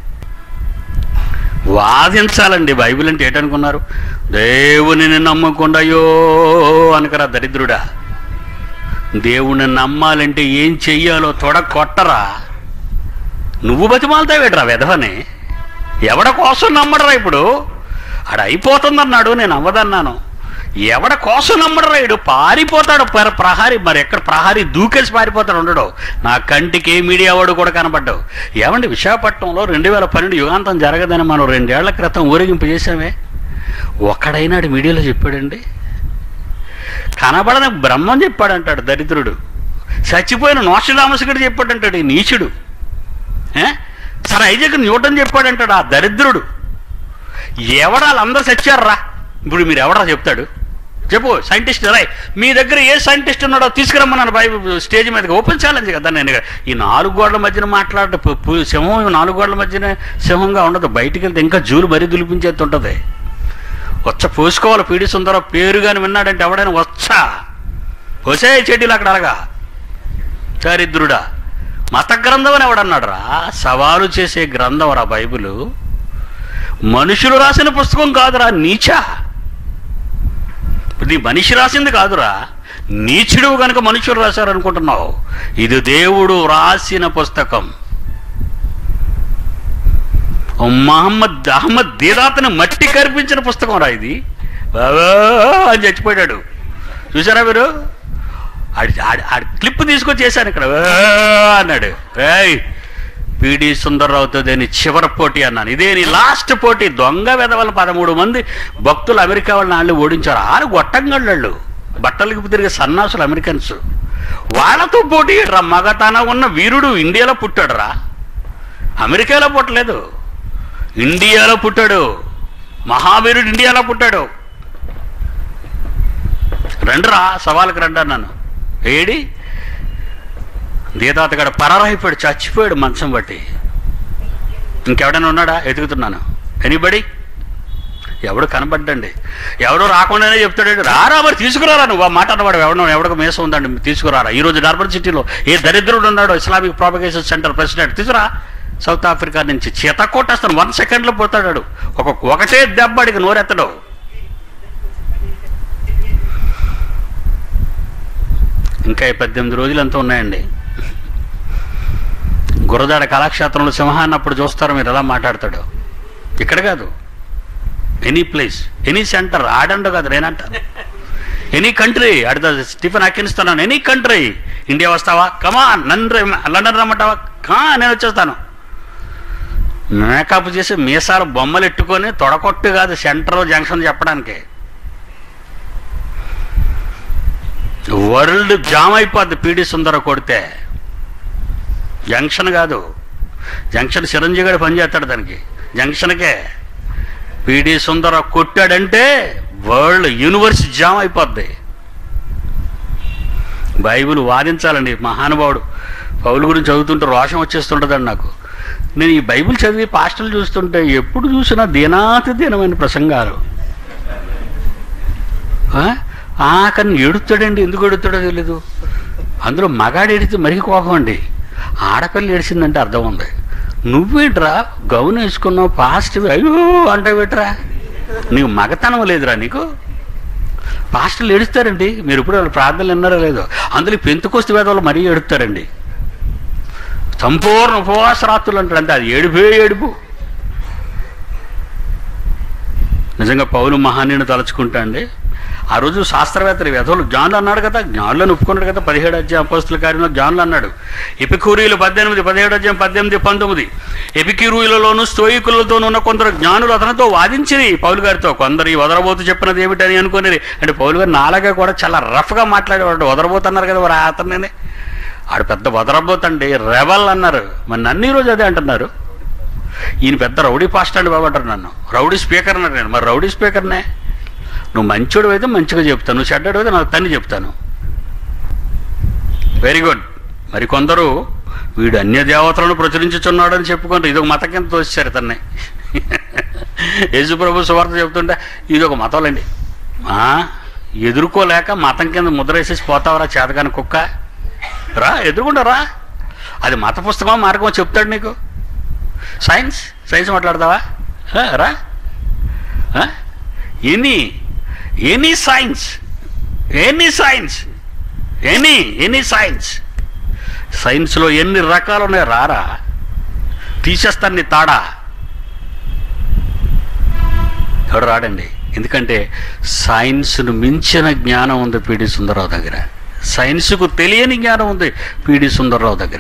వాదించాలండి బైబిల్ అంటే ఏంటనుకున్నారు దేవుని నమ్మకుండాయో అనకరా దరిద్రుడా దేవుణ్ణి నమ్మాలంటే ఏం చెయ్యాలో తొడ కొట్టరా నువ్వు బతిమాలతావేట్రా వెధవని ఎవడ కోసం నమ్మడరా ఇప్పుడు ఆడ అయిపోతుందన్నాడు నేను అవ్వదన్నాను ఎవడ కోసం నమ్మడరా ఇడు పారిపోతాడు పర ప్రహారీ మరి ఎక్కడ ప్రహారీ దూకేసి పారిపోతాడు ఉండడు నా కంటికి ఏ మీడియా వాడు కూడా కనపడ్డావు ఏమండి విశాఖపట్నంలో రెండు వేల పన్నెండు యుగాంతం జరగదని మనం రెండేళ్ల క్రితం ఊరేగింపు చేసామే ఒక్కడైనా ఆడు మీడియాలో చెప్పాడండి కనబడని బ్రహ్మం చెప్పాడంటాడు దరిద్రుడు చచ్చిపోయిన నోషదామసుకుడు చెప్పాడంటాడు ఈ నీచుడు ఏ? సరే ఐజక్ న్యూటన్ చెప్పాడంటాడు ఆ దరిద్రుడు ఎవడా వాళ్ళందరూ చచ్చారా ఇప్పుడు మీరు ఎవడా చెప్తాడు చెప్పు సైంటిస్ట్ రాయ్ మీ దగ్గర ఏ సైంటిస్ట్ ఉన్నాడో తీసుకురమ్మన్నాను బై స్టేజ్ మీదకి ఓపెన్ ఛాలెంజ్ కదా నేను ఈ నాలుగు గోడల మధ్యన మాట్లాడే పు- పు- సింహం ఈ నాలుగు గోడల మధ్యన సింహంగా ఉండదు బయటికి వెళ్తే ఇంకా జూలు మరీ దులిపించేది ఉంటుంది వచ్చ పోసుకోవాలి పీడి సుందరం పేరుగాని విన్నాడంటే ఎవడైనా వచ్చా పోసే చెడ్డీలు అక్కడ అలాగా దరిద్రుడా మత గ్రంథం అని ఎవడన్నాడు రా సవాలు చేసే గ్రంథం రా బైబిల్ మనుషులు రాసిన పుస్తకం కాదురా నీచా ఇది మనిషి రాసింది కాదురా నీచుడు కనుక మనుషులు రాశారనుకుంటున్నావు ఇది దేవుడు రాసిన పుస్తకం ఓ మహమ్మద్ అహ్మద్ దీదాతని మట్టి కరిపించిన పుస్తకం రా ఇది బాబా అని చచ్చిపోయాడు చూసారా మీరు ఆడి ఆడి ఆడి క్లిప్ తీసుకొచ్చి చేశాను ఇక్కడ "ఆ" అన్నాడు ఏయ్ పిడి సుందర్రావుతో దేని చివరి పోటీ అన్నాను ఇదే నీ లాస్ట్ పోటీ దొంగ వెదవల పదమూడు మంది భక్తులు అమెరికా వాళ్ళని వాళ్ళు ఓడించారు ఆరు గొట్టంగళ్ళు బట్టలకి తిరిగే సన్నాసులు అమెరికన్స్ వాళ్ళతో పోటీ రా మగతన ఉన్న వీరుడు ఇండియాలో పుట్టాడు రా అమెరికాలో పుట్టలేదు ఇండియాలో పుట్టాడు మహావీరుడు ఇండియాలో పుట్టాడు రండిరా సవాళ్ళకి రండి అన్నాను ఏడి దీతాతగాడు పరారైపోయాడు చచ్చిపోయాడు మంచం బట్టి ఇంకెవడైనా ఉన్నాడా ఎదుగుతున్నాను ఎనీబడి ఎవడు కనబడ్డండి ఎవడు రాకుండానే చెప్తాడు రారా మరి తీసుకురారా నువ్వు ఆ మాట అన్నవాడు ఎవడో ఎవడికి మేసం ఉందండి తీసుకురారా ఈ రోజు డర్బన్ సిటీలో ఏ దరిద్రుడు ఉన్నాడో ఇస్లామిక్ ప్రాపగేషన్ సెంటర్ ప్రెసిడెంట్ తీసుకురా సౌత్ ఆఫ్రికా నుంచి చేత కొట్టేస్తాను వన్ సెకండ్లో పోతాడు ఒక ఒకటే దెబ్బ అడిగి నోరెత్తడు ఇంకా ఈ పద్దెనిమిది రోజులు ఎంతో ఉన్నాయండి గురదాడ కళాక్షేత్రంలో సింహాన్ని అప్పుడు చూస్తారు మీరు ఎలా మాట్లాడతాడు ఇక్కడ కాదు ఎనీ ప్లేస్ ఎనీ సెంటర్ ఆడండు కాదు నేనంటాను ఎనీ కంట్రీ అడిద స్టీఫెన్ అక్కినిస్తున్నాను ఎనీ కంట్రీ ఇండియా వస్తావా కమా నన్ను ర- లండన్ రమ్మంటావా కా నేను వచ్చేస్తాను మేకప్ చేసి మీసాలు బొమ్మలు ఎట్టుకొని తొడకొట్టు కాదు సెంటర్ జంక్షన్ చెప్పడానికి వరల్డ్ జామ్ అయిపోద్ది పీడి సుందర కొడితే జంక్షన్ కాదు జంక్షన్ చిరంజీవి గారు పనిచేస్తాడు దానికి జంక్షన్కే పిడి సుందర కొట్టాడంటే వరల్డ్ యూనివర్స్ జామ్ అయిపోద్ది బైబిల్ వాదించాలండి మహానుభావుడు పౌలు గురించి చదువుతుంటే రోషం వచ్చేస్తుంటుందండి నాకు నేను ఈ బైబిల్ చదివి పాస్టర్లు చూస్తుంటే ఎప్పుడు చూసినా దీనాతి దీనమైన ప్రసంగాలు ఆ? ఆఖరిని ఎడుతాడండి ఎందుకు ఎడుతాడో తెలీదు అందులో మగాడు ఎడితే మరీ కోపం అండి ఆడపిల్ల ఏడిచిందంటే అర్థం ఉంది నువ్వేంట్రా గౌన్ వేసుకున్నావు పాజిటివ్ అయ్యో అంటావేట్రా నీకు మగతనం లేదురా నీకు పాస్టర్లు ఏడుస్తారండి మీరు ఇప్పుడు వాళ్ళ ప్రార్థనలు విన్నారో లేదో అందులో పెంతుకొస్తే వేదవాళ్ళు మరీ ఏడుస్తారండి సంపూర్ణ ఉపవాస రాత్రులు అంటారు అంటే అది ఏడుపే ఏడుపు నిజంగా పౌలు మహానీయుని తలుచుకుంటా అండి ఆ రోజు శాస్త్రవేత్తలు వ్యధులు జాన్లు అన్నాడు కదా జ్ఞానులను ఒప్పుకున్నాడు కదా పదిహేడు అధ్యాయం అపోస్తుల కార్యంలో జాన్లు అన్నాడు ఎపికూరీలు పద్దెనిమిది పదిహేడు అధ్యాయం పద్దెనిమిది పంతొమ్మిది ఎపిక్యూరీలలోను స్తోయికులతోనూ ఉన్న కొందరు జ్ఞానులు అతనితో వాదించిరి పౌలు గారితో కొందరు ఈ వదరబోతు చెప్పినది ఏమిటని అనుకునేది అంటే పౌలు గారు నాలాగా కూడా చాలా రఫ్గా మాట్లాడేవాడు వదరబోతు అన్నారు కదా మరి అతనే ఆడు పెద్ద వదరబోతండి రెబల్ అన్నారు మరి నన్ను ఈరోజు అదే అంటున్నారు ఈయన పెద్ద రౌడీ పాస్ట్ అండి బాబు అంటారు నన్ను రౌడీ స్పీకర్ అన్నారు నేను మరి రౌడీ స్పీకర్నే నువ్వు మంచోడు అయితే మంచిగా చెప్తాను నువ్వు చెడ్డడు అయితే నాకు తన్ని చెప్తాను వెరీ గుడ్ మరి కొందరు వీడు అన్య దేవతలను ప్రచురించుచున్నాడు అని చెప్పుకుంటారు ఇది ఒక మతం కింద తోసారు తన్నే యేసుప్రభు సువార్త చెప్తుంటే ఇది ఒక మతంలండి ఆ, ఎదుర్కోలేక మతం కింద ముద్ర వేసేసి పోతావరా చేతగాని కుక్క రా ఎదుర్కొంటా రా అది మత పుస్తకమా మార్గమో చెప్తాడు నీకు సైన్స్ సైన్స్ మాట్లాడతావా ఆ, రా any any science any science any any science సైన్స్లో ఎన్ని రకాలు ఉన్నాయి రారా తీసేస్తాను నీ తాడా ఎవడు రాడండి ఎందుకంటే సైన్స్ను మించిన జ్ఞానం ఉంది పిడి సుందరరావు దగ్గర సైన్స్కు తెలియని జ్ఞానం ఉంది పిడి సుందరరావు దగ్గర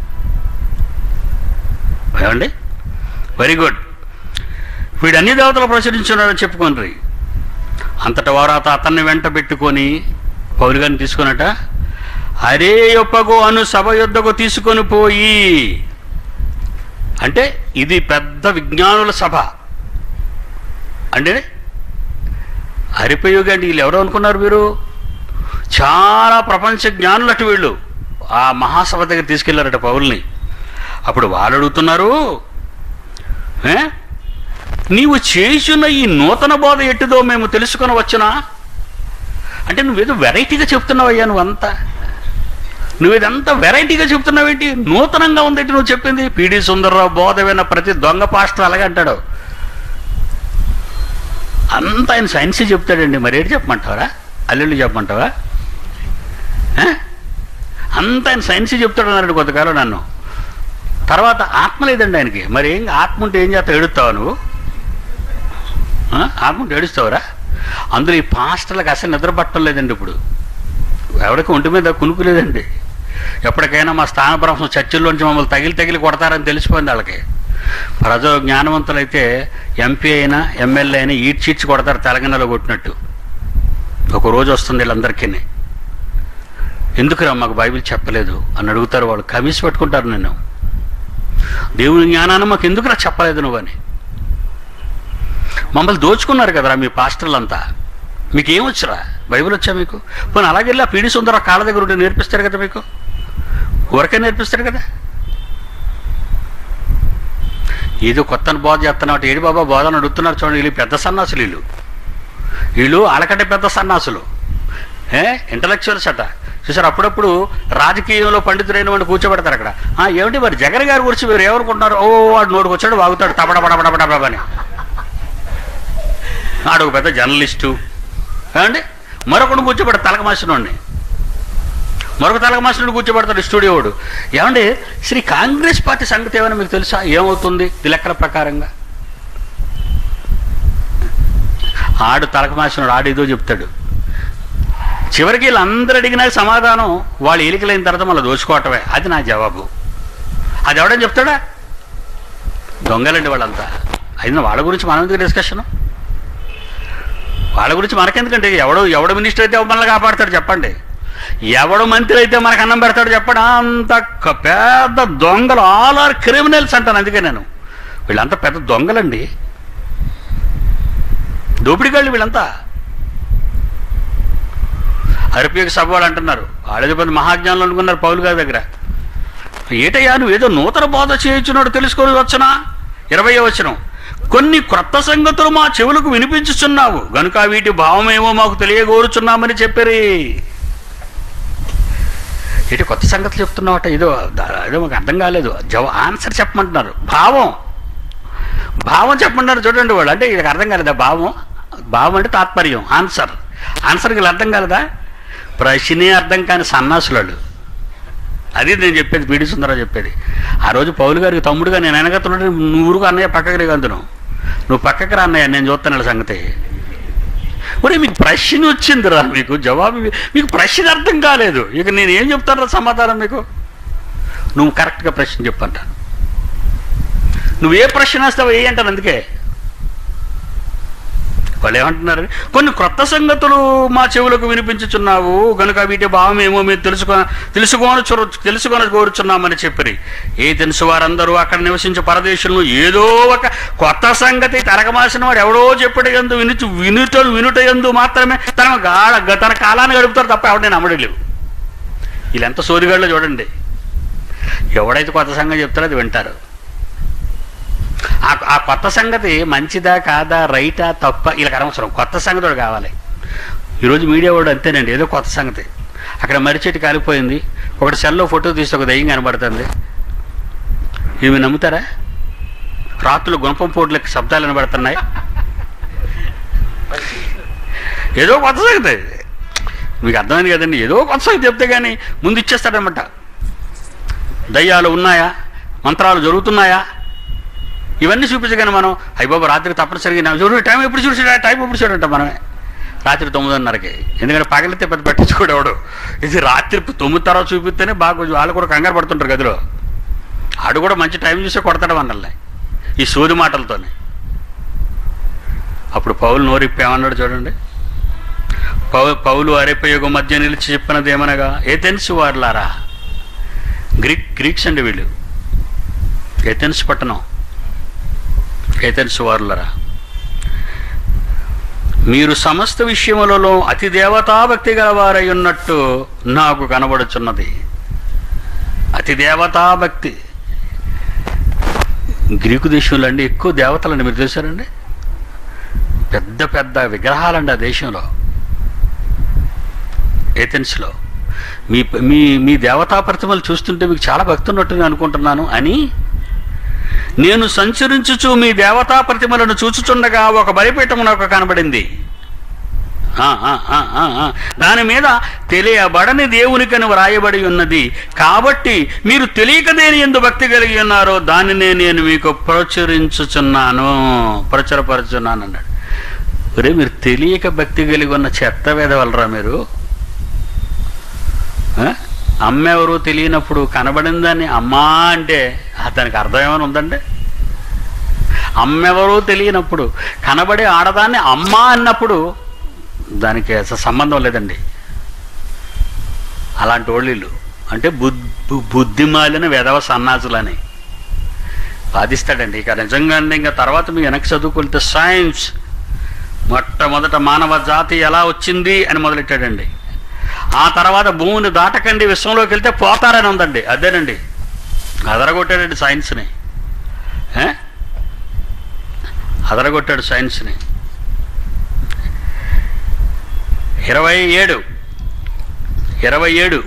ఏమండి వెరీ గుడ్ వీడు అన్ని దేవతలు ప్రచురించున్నాడని చెప్పుకోండి అంతట వారాత అతన్ని వెంట పెట్టుకొని పౌరు గారిని తీసుకున్నట అరే యొప్పగో అను సభ యొద్దకు తీసుకొని పోయి అంటే ఇది పెద్ద విజ్ఞానుల సభ అంటే హరిపయోగి అంటే వీళ్ళు ఎవరు అనుకున్నారు మీరు చాలా ప్రపంచ జ్ఞానులట వీళ్ళు ఆ మహాసభ దగ్గర తీసుకెళ్లారట పౌల్ని అప్పుడు వాళ్ళు అడుగుతున్నారు ఏ? నీవు చేసిన ఈ నూతన బోధ ఎట్టిదో మేము తెలుసుకొని వచ్చునా అంటే నువ్వేదో వెరైటీగా చెప్తున్నావయ్యా నువ్వంతా నువ్వేదంతా వెరైటీగా చెప్తున్నావేంటి నూతనంగా ఉందేంటి నువ్వు చెప్పింది పిడి సుందరరావు బోధ విన్న ప్రతి దొంగ పాస్టర్ అలాగే అంటాడు అంతా ఆయన సైన్స్ చెప్తాడండి మరి ఏంటి చెప్పమంటావరా అల్లుళ్ళు చెప్పమంటావా ఆ? అంతా ఆయన సైన్స్ చెప్తాడు అన్నాడు కొంతకాలం నన్ను తర్వాత ఆత్మ లేదండి ఆయనకి మరి ఏం ఆత్మ ఉంటే ఏం చేస్తావు ఎడుస్తావా నువ్వు ఆ? ఆత్మ ఉంటే ఏడుస్తావురా అందులో ఈ పాస్టర్లకు అసలు నిద్ర పట్టడం లేదండి ఇప్పుడు ఎవరికి ఒంటి మీద కునుకు లేదండి ఎప్పటికైనా మా స్థానభ్రంశం చర్చిల్లోంచి మమ్మల్ని తగిలి తగిలి కొడతారని తెలిసిపోయింది వాళ్ళకి ప్రజలు జ్ఞానవంతులైతే ఎంపీ అయినా ఎమ్మెల్యే అయినా ఈడ్చిడ్చి కొడతారు తెలంగాణలో కొట్టినట్టు ఒక రోజు వస్తుంది వీళ్ళందరికీ ఎందుకురా మాకు బైబిల్ చెప్పలేదు అని అడుగుతారు వాళ్ళు కమిసి పెట్టుకుంటారు నేను దేవుని జ్ఞానాన్ని మాకు ఎందుకురా చెప్పలేదు నువ్వని మమ్మల్ని దోచుకున్నారు కదరా మీ పాస్టర్లంతా మీకు ఏమొచ్చురా బైబిల్ వచ్చా మీకు పోనీ అలాగే వెళ్ళి ఆ పీడి సుందర కాళ్ళ దగ్గర ఉండి నేర్పిస్తారు కదా మీకు ఊరకే నేర్పిస్తారు కదా ఏదో కొత్త బోధ చేస్తున్నావు ఏడు బాబా బోధ అని అడుగుతున్నారు చూడండి వీళ్ళు పెద్ద సన్నాసులు వీళ్ళు వీళ్ళు ఆలకంటే పెద్ద సన్నాసులు ఏ ఇంటలెక్చువల్స్ అట చూసారు అప్పుడప్పుడు రాజకీయంలో పండితులైన వాడిని కూర్చోబెడతారు అక్కడ "ఆ, ఏమిటి మరి జగన్ గారి గురించి మీరు ఏమనుకుంటున్నారు ఓ వాడు నోటికి వచ్చాడు వాగుతాడు తపడబడబడబడబ అని ఆడు ఒక పెద్ద జర్నలిస్టు ఏమండి మరొకడు కూర్చోబెడతాడు తలకమాసినోడిని మరొక తలకమాసినోడు కూర్చోబెడతాడు స్టూడియో వాడు ఏమండి శ్రీ కాంగ్రెస్ పార్టీ సంగతి ఏమైనా మీకు తెలుసా ఏమవుతుంది ఈ లెక్కల ప్రకారంగా ఆడు తలకమాసినోడు ఆడు ఏదో చెప్తాడు చివరికి వీళ్ళందరూ అడిగిన సమాధానం వాళ్ళు ఎలికలైన తర్వాత మళ్ళీ దోచుకోవటమే అది నా జవాబు అది ఎవడని చెప్తాడా దొంగలండి వాళ్ళంతా అయినా వాళ్ళ గురించి మనం ఎందుకు డిస్కషన్ వాళ్ళ గురించి మనకెందుకంటే ఎవడు ఎవడు మినిస్టర్ అయితే మనల్ని కాపాడతాడు చెప్పండి ఎవడు మంత్రి అయితే మనకు అన్నం పెడతాడు చెప్పడం అంత క- పెద్ద దొంగలు ఆల్ ఆర్ క్రిమినల్స్ అంటాను అందుకే నేను వీళ్ళంతా పెద్ద దొంగలండి దోపిడిగాళ్ళు వీళ్ళంతా అరపియక సభ వాళ్ళు అంటున్నారు వాళ్ళేదో పెద్ద మహాజ్ఞానులు అనుకున్నారు పౌలు గారి దగ్గర ఏటయ్యా నువ్వు ఏదో నూతన బోధ చేయించున్నాడు తెలుసుకొని వచ్చనా ఇరవై వచనం కొన్ని క్రొత్త సంగతులు మా చెవులకు వినిపించుచున్నావు గనుక వీటి భావమేమో మాకు తెలియగోరుచున్నామని చెప్పారు ఏంటి కొత్త సంగతులు చెప్తున్నావట ఏదో దా- ఏదో మాకు అర్థం కాలేదు జవ ఆన్సర్ చెప్పమంటున్నారు భావం భావం చెప్పమంటున్నారు చూడండి వాళ్ళు అంటే ఇది అర్థం కాలేదా భావం భావం అంటే తాత్పర్యం ఆన్సర్ ఆన్సర్కి వీళ్ళు అర్థం కాలేదా ప్రశ్నే అర్థం కాని సన్నాసులు వాళ్ళు అది నేను చెప్పేది పీడి సుందరరావు చెప్పేది ఆ రోజు పౌలు గారికి తమ్ముడుగా నేను వెనకతున్నాడు నువ్వు ఊరుకు అన్నయ్య పక్కకి రేగంతును నువ్వు పక్కకి రా అన్నయ్య నేను చూస్తాను వీళ్ళ సంగతి ఒరే మీకు ప్రశ్న వచ్చిందిరా మీకు జవాబు ఇవి- మీకు ప్రశ్న అర్థం కాలేదు ఇక నేను ఏం చెప్తాను సమాధానం మీకు నువ్వు కరెక్ట్గా ప్రశ్న చెప్పంట నువ్వు ఏ ప్రశ్న వేస్తావు ఏ అంటాను అందుకే వాళ్ళు ఏమంటున్నారు కొన్ని క్రొత్త సంగతులు మా చెవులకు వినిపించుచున్నావు గనుక వీటి భావం ఏమో మీరు తెలుసుకో తెలుసుకోని తెలుసుకొని కోరుచున్నామని చెప్పిరి ఏ తెలుసు వారందరూ అక్కడ నివసించే పరదేశంలో ఏదో ఒక కొత్త సంగతి తరగమాసిన వాడు ఎవడో చెప్పడు ఎందు వినుచు వినుట వినుట ఎందు మాత్రమే తన గాఢ తన కాలాన్ని గడుపుతారు తప్ప ఎవడనే నమ్మడం లేవు వీళ్ళెంత సోదిగాళ్ళు చూడండి ఎవడైతే కొత్త సంగతి చెప్తారో అది వింటారు ఆ ఆ కొత్త సంగతి మంచిదా కాదా రైటా తప్ప వీళ్ళకి అనవసరం కొత్త సంగతి ఒకటి కావాలి ఈరోజు మీడియా వాడు అంతేనండి ఏదో కొత్త సంగతి అక్కడ మర్రి చెట్టు కాలిపోయింది ఒకటి సెల్లో ఫోటో తీసి ఒక దయ్యం కనబడుతుంది ఇవి నమ్ముతారా రాత్రులు గుణపం పోట్లకి శబ్దాలు వినబడుతున్నాయి ఏదో కొత్త సంగతి మీకు అర్థమైంది కదండి ఏదో కొత్త సంగతి చెప్తే కానీ ముందు ఇచ్చేస్తాడనమాట దయ్యాలు ఉన్నాయా మంత్రాలు జరుగుతున్నాయా ఇవన్నీ చూపించగానే మనం అయ్యబాబు రాత్రి తప్పనిసరిగా నా చూడు టైం ఎప్పుడు చూసాడా టైం ఎప్పుడు చూడంట మనమే రాత్రి తొమ్మిదిన్నరకి ఎందుకంటే పగలితే పెద్ద పట్టించుకోడేవాడు ఇది రాత్రి తొమ్మిది తర్వాత చూపిస్తేనే బాగా కొంచెం వాళ్ళు కూడా కంగారు పడుతుంటారు గదిలో ఆడు కూడా మంచి టైం చూసే కొడతాడు మనల్ని ఈ సూది మాటలతోనే అప్పుడు పౌలు నోరిప్పి ఏమన్నాడు చూడండి పౌ పౌలు అరేపయోగ మధ్య నిలిచి చెప్పినది ఏమనగా ఏథెన్స్ వార్లారా గ్రీక్ గ్రీక్స్ అండి వీళ్ళు ఏథెన్స్ పట్టణం ఏథెన్స్ వారులరా మీరు సమస్త విషయములలో అతి దేవతాభక్తి గలవారై ఉన్నట్టు నాకు కనబడుచున్నది అతి దేవతాభక్తి గ్రీకు దేశంలో అండి ఎక్కువ దేవతలండి మీరు చూసారండి పెద్ద పెద్ద విగ్రహాలండి ఆ దేశంలో ఏథెన్స్లో మీ మీ మీ దేవతా ప్రతిమలు చూస్తుంటే మీకు చాలా భక్తి ఉన్నట్టు నేను అనుకుంటున్నాను అని నేను సంచరించుచు మీ దేవతా ప్రతిమలను చూచుచుండగా ఒక బలిపీఠం నాకు కనబడింది ఆ, ఆ, ఆ, ఆ, ఆ. దాని మీద తెలియబడని దేవునికని వ్రాయబడి ఉన్నది కాబట్టి మీరు తెలియక దేని ఎందు భక్తి కలిగి ఉన్నారో దానినే నేను మీకు ప్రచురించుచున్నాను ప్రచురపరుచున్నాను అన్నాడు ఒరే మీరు తెలియక భక్తి కలిగి ఉన్న చెత్త వేదవలరా మీరు ఆ? అమ్మ ఎవరు తెలియనప్పుడు కనబడిందని అమ్మా అంటే ఆ దానికి అర్థం ఏమైనా ఉందండి అమ్మెవరూ తెలియనప్పుడు కనబడే ఆడదాన్ని అమ్మా అన్నప్పుడు దానికి అసలు సంబంధం లేదండి అలాంటి వాళ్ళు అంటే బుద్ధి బుద్ధిమాలిన వెధవ సన్నాసులని బాధిస్తాడండి ఇక నిజంగా అండి ఇంకా తర్వాత మీ వెనక్కి చదువుకుంటే సైన్స్ మొట్టమొదట మానవ జాతి ఎలా వచ్చింది అని మొదలెట్టాడండి ఆ తర్వాత భూమిని దాటకండి విశ్వంలోకి వెళ్తే పోతారని ఉందండి అదేనండి అదరగొట్టాడండి సైన్స్ని ఏ? అదరగొట్టాడు సైన్స్ని ఇరవై ఏడు ఇరవై ఏడు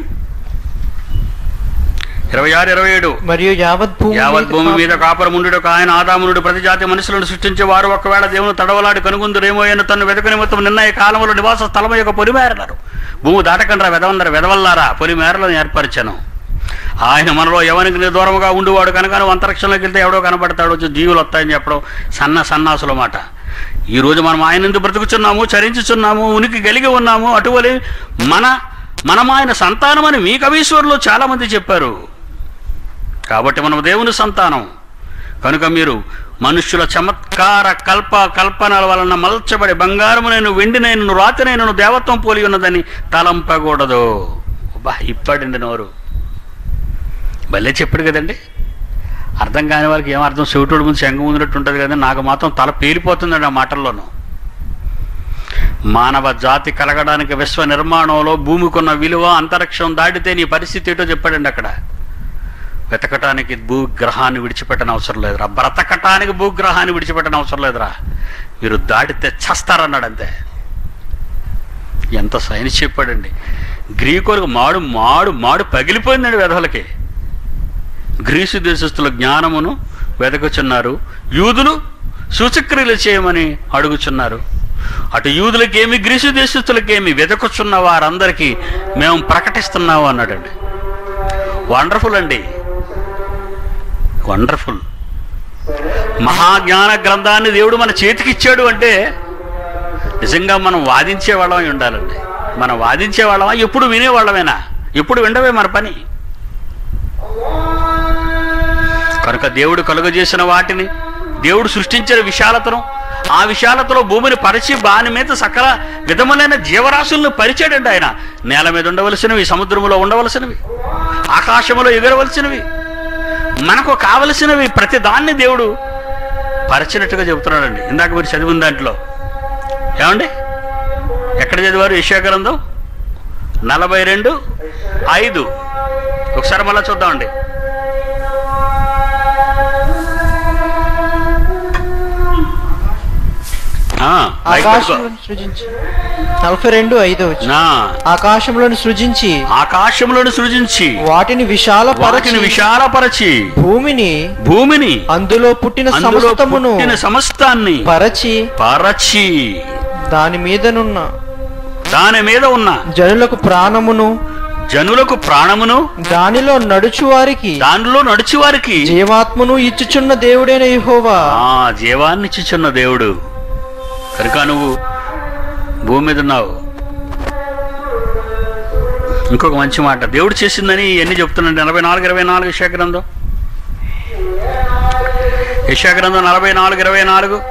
ఇరవై ఆరు ఇరవై ఏడు మరియు యావత్ భూమి యావత్ భూమి మీద కాపరముండు ఆయన ఆదామునుడు ప్రతి జాతి మనుషులను సృష్టించే వారు ఒకవేళ దేవుని తడవలాడి కనుగొందురేమో అని తను వెతక నిమిత్తం నిర్ణయ కాలంలో నివాస స్థలం యొక్క పొలిమేరన్నారు భూమి దాటకండ్రా వెదవందరు వెదవల్లారా పొలిమేరలను ఏర్పరిచాను ఆయన మనలో ఎవరికి దూరముగా ఉండివాడు కనుక నువ్వు అంతరిక్షంలోకి వెళ్తే ఎవడో కనబడతాడు వచ్చి జీవులు వస్తాయని చెప్పడం సన్న సన్నాసుల మాట ఈ రోజు మనం ఆయన ఎందుకు బ్రతుకుచున్నాము చరించుచున్నాము ఉనికి కలిగి ఉన్నాము అటువలి మన మనమాయన సంతానమని మీ కవీశ్వరులు చాలా మంది చెప్పారు కాబట్టి మనం దేవుని సంతానం కనుక మీరు మనుష్యుల చమత్కార కల్ప కల్పనల వలన మలచబడి బంగారము నేను వెండి నేను రాతి నేను దేవత్వం పోలి ఉన్నదని తలంపకూడదు అబ్బా ఇప్పాడండి నోరు భలే చెప్పాడు కదండి అర్థం కాని వారికి ఏం అర్థం చెవిటోడు ముందు శంఖ ముందునట్టు ఉంటుంది కదండి నాకు మాత్రం తల పేలిపోతుందండి ఆ మాటల్లోనూ మానవ జాతి కలగడానికి విశ్వ నిర్మాణంలో భూమికున్న విలువ అంతరిక్షం దాటితే నీ పరిస్థితి ఏంటో చెప్పాడండి అక్కడ వెతకటానికి భూగ్రహాన్ని విడిచిపెట్టని అవసరం లేదురా బ్రతకటానికి భూగ్రహాన్ని విడిచిపెట్టని అవసరం లేదురా మీరు దాటితే చస్తారన్నాడు అంతే ఎంత సైన్స్ చెప్పాడండి గ్రీకులకు మాడు మాడు మాడు పగిలిపోయిందండి వెధలకి గ్రీసు దేశస్తుల జ్ఞానమును వెతకుచున్నారు యూదులు సూచక్రియలు చేయమని అడుగుచున్నారు అటు యూదులకేమి గ్రీసు దేశస్తులకేమి వెతకుచున్న వారందరికీ మేము ప్రకటిస్తున్నాము అన్నాడండి వండర్ఫుల్ అండి వండర్ఫుల్ మహాజ్ఞాన గ్రంథాన్ని దేవుడు మన చేతికిచ్చాడు అంటే నిజంగా మనం వాదించే వాళ్ళమై ఉండాలండి మనం వాదించే వాళ్ళమా ఎప్పుడు వినేవాళ్ళమేనా ఎప్పుడు వినడమే మన పని కనుక దేవుడు కలుగజేసిన వాటిని దేవుడు సృష్టించిన విశాలతను ఆ విశాలతలో భూమిని పరిచి బాని మీద సకల విధములైన జీవరాశులను పరిచాడండి ఆయన నేల మీద ఉండవలసినవి సముద్రములో ఉండవలసినవి ఆకాశములో ఎగరవలసినవి మనకు కావలసినవి ప్రతి దాన్ని దేవుడు పరిచినట్టుగా చెబుతున్నాడండి ఇందాక మీరు చదివిన దాంట్లో ఏమండి ఎక్కడ చదివారు యెషయా గ్రంథం నలభై రెండు ఐదు ఒకసారి మళ్ళా చూద్దామండి ఆ, రైట్ పెట్టుకో. ఆకాశములను సృజించి నలభై రెండు ఐదు వచ్చి నా ఆకాశములను సృజించి ఆకాశములను సృజించి వాటిని విశాల వాటిని విశాలపరచి భూమిని భూమిని అందులో పుట్టిన అందులో సమస్తమును పుట్టిన సమస్తాన్ని పరచి పరచి దాని మీదనున్న దాని మీద ఉన్న జనులకు ప్రాణమును జనులకు ప్రాణమును దానిలో నడుచు వారికి దానిలో నడిచి వారికి జీవాత్మను ఇచ్చుచున్న దేవుడైన యెహోవా ఆ జీవాన్ని ఇచ్చుచున్న దేవుడు కనుక నువ్వు భూమి మీద ఉన్నావు ఇంకొక మంచి మాట దేవుడు చేసిందని ఇవన్నీ చెప్తున్నాడు నలభై నాలుగు ఇరవై నాలుగు యశాగ్రంథం యశాగ్రంథం నలభై నాలుగు ఇరవై నాలుగు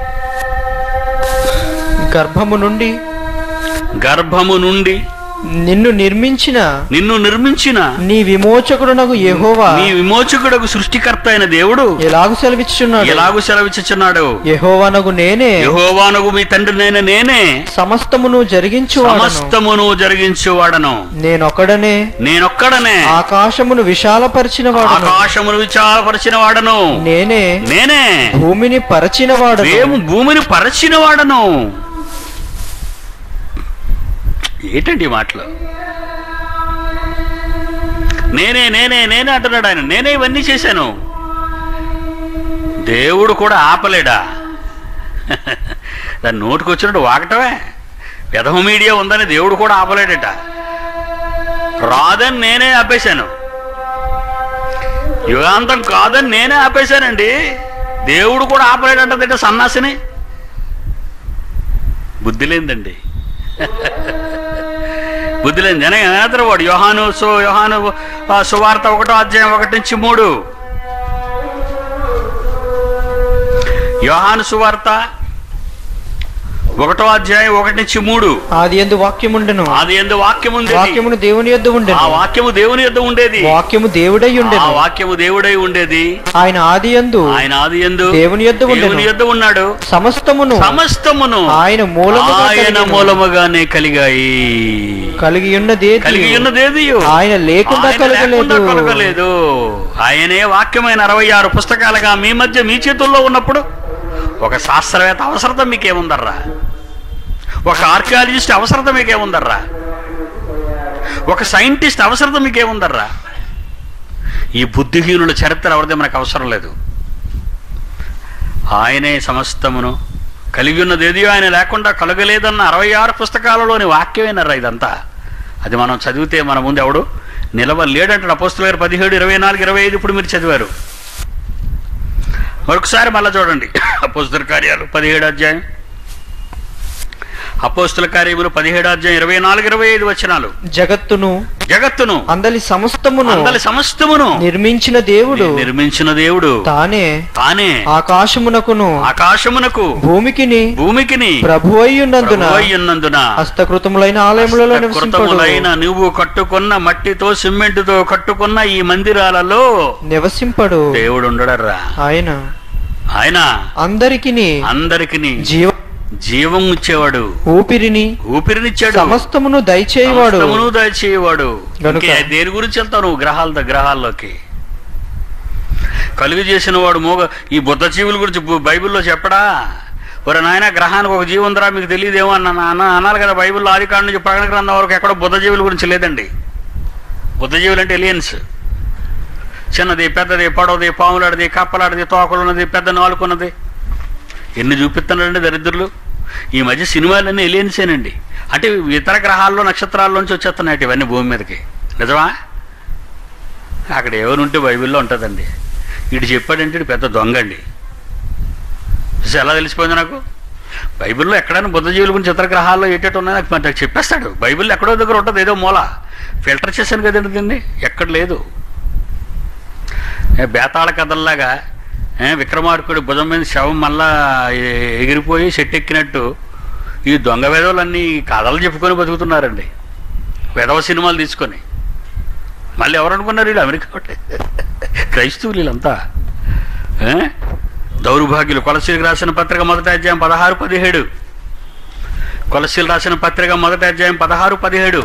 గర్భము నుండి గర్భము నుండి నిన్ను నిర్మించిన నిన్ను నిర్మించిన నీ విమోచకుడునకు యెహోవా నీ విమోచకుడకు సృష్టికర్త అయిన దేవుడు ఎలాగు సెలవిచ్చుచున్నాడు ఎలాగూ సెలవిచ్చుచున్నాడు యెహోవానగు నేనే యహోవానగు మీ తండ్రి నేను నేనే సమస్తమును జరిగించువాడను సమస్తమును జరిగించువాడను నేనొక్కడనే నేనొక్కడనే ఆకాశమును విశాలపరిచిన వాడను ఆకాశమును విచారపరిచిన వాడను నేనే నేనే భూమిని పరచిన వాడను మేము భూమిని పరచిన వాడను ఏంటండి ఈ మాటలు నేనే నేనే నేనే అంటున్నాడు ఆయన నేనే ఇవన్నీ చేశాను దేవుడు కూడా ఆపలేడా దాని నోటికి వచ్చినట్టు వాగటమే విధమ మీడియా ఉందని దేవుడు కూడా ఆపలేడట రాదని నేనే ఆపేశాను యుగాంతం కాదని నేనే ఆపేశానండి దేవుడు కూడా ఆపలేడంటే సన్నాసిని బుద్ధి లేదండి బుద్ధి లేని జన వాడు యోహాను సో యోహాను ఆ, సువార్త ఒకటో అధ్యాయం ఒకటి నుంచి మూడు యోహాను సువార్త ఒకటో అధ్యాయం ఒకటి నుంచి మూడు ఆది ఎందు వాక్యముండెను అది ఎందు వాక్యం ఉంది వాక్యమును దేవుని యొద్ద ఆ ఉండెను వాక్యము దేవుని యొద్ద ఉండేది వాక్యము దేవుడై ఆ ఉండెను వాక్యము దేవుడై ఉండేది ఆయన ఆది ఎందు ఆయన ఆది ఎందు దేవుని యొద్ద దేవుని ఉండెను యొద్ద ఉన్నాడు సమస్తమును సమస్తమును ఆయన మూలముగా ఆయన కలిగెను. మూలముగానే కలిగాయి కలిగి ఉన్నదే కలిగి ఉన్నదేది ఆయన లేకుండా ఆయన లేకుండా కలగలేదు కలగలేదు ఆయనే వాక్యమైన అరవై ఆరు పుస్తకాలుగా మీ మధ్య మీ చేతుల్లో ఉన్నప్పుడు ఒక శాస్త్రవేత్త అవసరత మీకేముందర్రా ఒక ఆర్కియాలజిస్ట్ అవసరత మీకేముందర్రా ఒక సైంటిస్ట్ అవసరత మీకేముందర్రా ఈ బుద్ధిహీనుల చరిత్ర ఎవరిదే మనకు అవసరం లేదు ఆయనే సమస్తమును కలిగి ఉన్నది ఏది ఆయన లేకుండా కలగలేదన్న అరవై ఆరు పుస్తకాలలోని వాక్యమేనరా ఇదంతా అది మనం చదివితే మన ముందు ఎవడు నిలవలేడంటాడు అపోస్తుల గారు పదిహేడు ఇరవై నాలుగు ఇరవై ఐదు ఇప్పుడు మీరు చదివారు మరొకసారి మళ్ళా చూడండి అపోస్తుల కార్యాలు పదిహేడు అధ్యాయం అపోస్తుల కార్యములు పదిహేడు అధ్యాయం ఇరవై నాలుగు ఇరవై ఐదు వచనాలు జగత్తును జగత్తును అందలి సమస్తమును అందరి సమస్తమును నిర్మించిన దేవుడు నిర్మించిన దేవుడు తానే తానే ఆకాశమునకును ఆకాశమునకు భూమికిని భూమికిని ప్రభు అయ్యున్నందున ప్రభువయ్యున్నందున హస్తకృతములైన ఆలయములలో నివసింపడు కృతములైన నువ్వు కట్టుకున్న మట్టితో సిమెంటుతో కట్టుకున్న ఈ మందిరాలలో నివసింపడు దేవుడు ఉండడర్రా ఆయన ఆయన అందరికిని అందరికి జీవ జీవం ఇచ్చేవాడు ఊపిరిని ఊపిరినిచ్చాడు సమస్తమును దయచేయవాడు సమస్తమును దయచేయవాడు గనుక- ఇంకే దేని గురించి వెళ్తావు నువ్వు గ్రహాల గ్రహాల్లోకి కలుగు చేసిన వాడు మోగ ఈ బుద్ధ జీవుల గురించి బు- బైబిల్లో చెప్పడా ఒరే నాయన గ్రహానికి ఒక జీవి ఉందిరా మీకు తెలియదేమో అన్న అన్న అన్నారు కదా బైబిల్లో ఆది కాడ నుంచి ప్రకటన గ్రంథం వరకు ఎక్కడో బుద్ధ జీవుల గురించి లేదండి బుద్ధ జీవులు అంటే ఎలియన్స్ చిన్నది పెద్దది పొడవది పాములాడిది కప్పలాడిది తోకలున్నది పెద్ద నాలుకున్నది ఎన్ని చూపిస్తున్నాడండి దరిద్రులు ఈ మధ్య సినిమాలన్నీ ఎలియన్సేనండి అంటే ఇతర గ్రహాల్లో నక్షత్రాల్లోంచి వచ్చేస్తున్నాయి ఇవన్నీ భూమి మీదకి నిజమా అక్కడ ఎవరు ఉంటే బైబిల్లో ఉంటుందండి ఇటు చెప్పాడంటే ఇటు పెద్ద దొంగ అండి చూసి ఎలా తెలిసిపోయింది నాకు బైబిల్లో ఎక్కడైనా బుద్ధ జీవుల గురించి ఇతర గ్రహాల్లో ఏటేటి ఉన్నాయో నాకు మరి నాకు చెప్పేస్తాడు బైబిల్లో ఎక్కడో దగ్గర ఉంటుంది ఏదో మూల ఫిల్టర్ చేశాను కదండి దీన్ని ఎక్కడ లేదు ఏ బేతాళ కథల్లాగా ఏ విక్రమార్కుడు భుజం మీద శవం మళ్ళా ఎ- ఎగిరిపోయి చెట్టు ఎక్కినట్టు ఈ దొంగ వెధవులన్నీ కథలు చెప్పుకొని బతుకుతున్నారండి వెధవ సినిమాలు తీసుకొని మళ్ళీ ఎవరు అనుకున్నారు వీళ్ళు అమెరికా ఒకటే క్రైస్తవులు వీళ్ళంతా ఏ? దౌర్భాగ్యులు కొలసీలకు రాసిన పత్రిక మొదటి అధ్యాయం పదహారు పదిహేడు కొలసీలు రాసిన పత్రిక మొదటి అధ్యాయం పదహారు పదిహేడు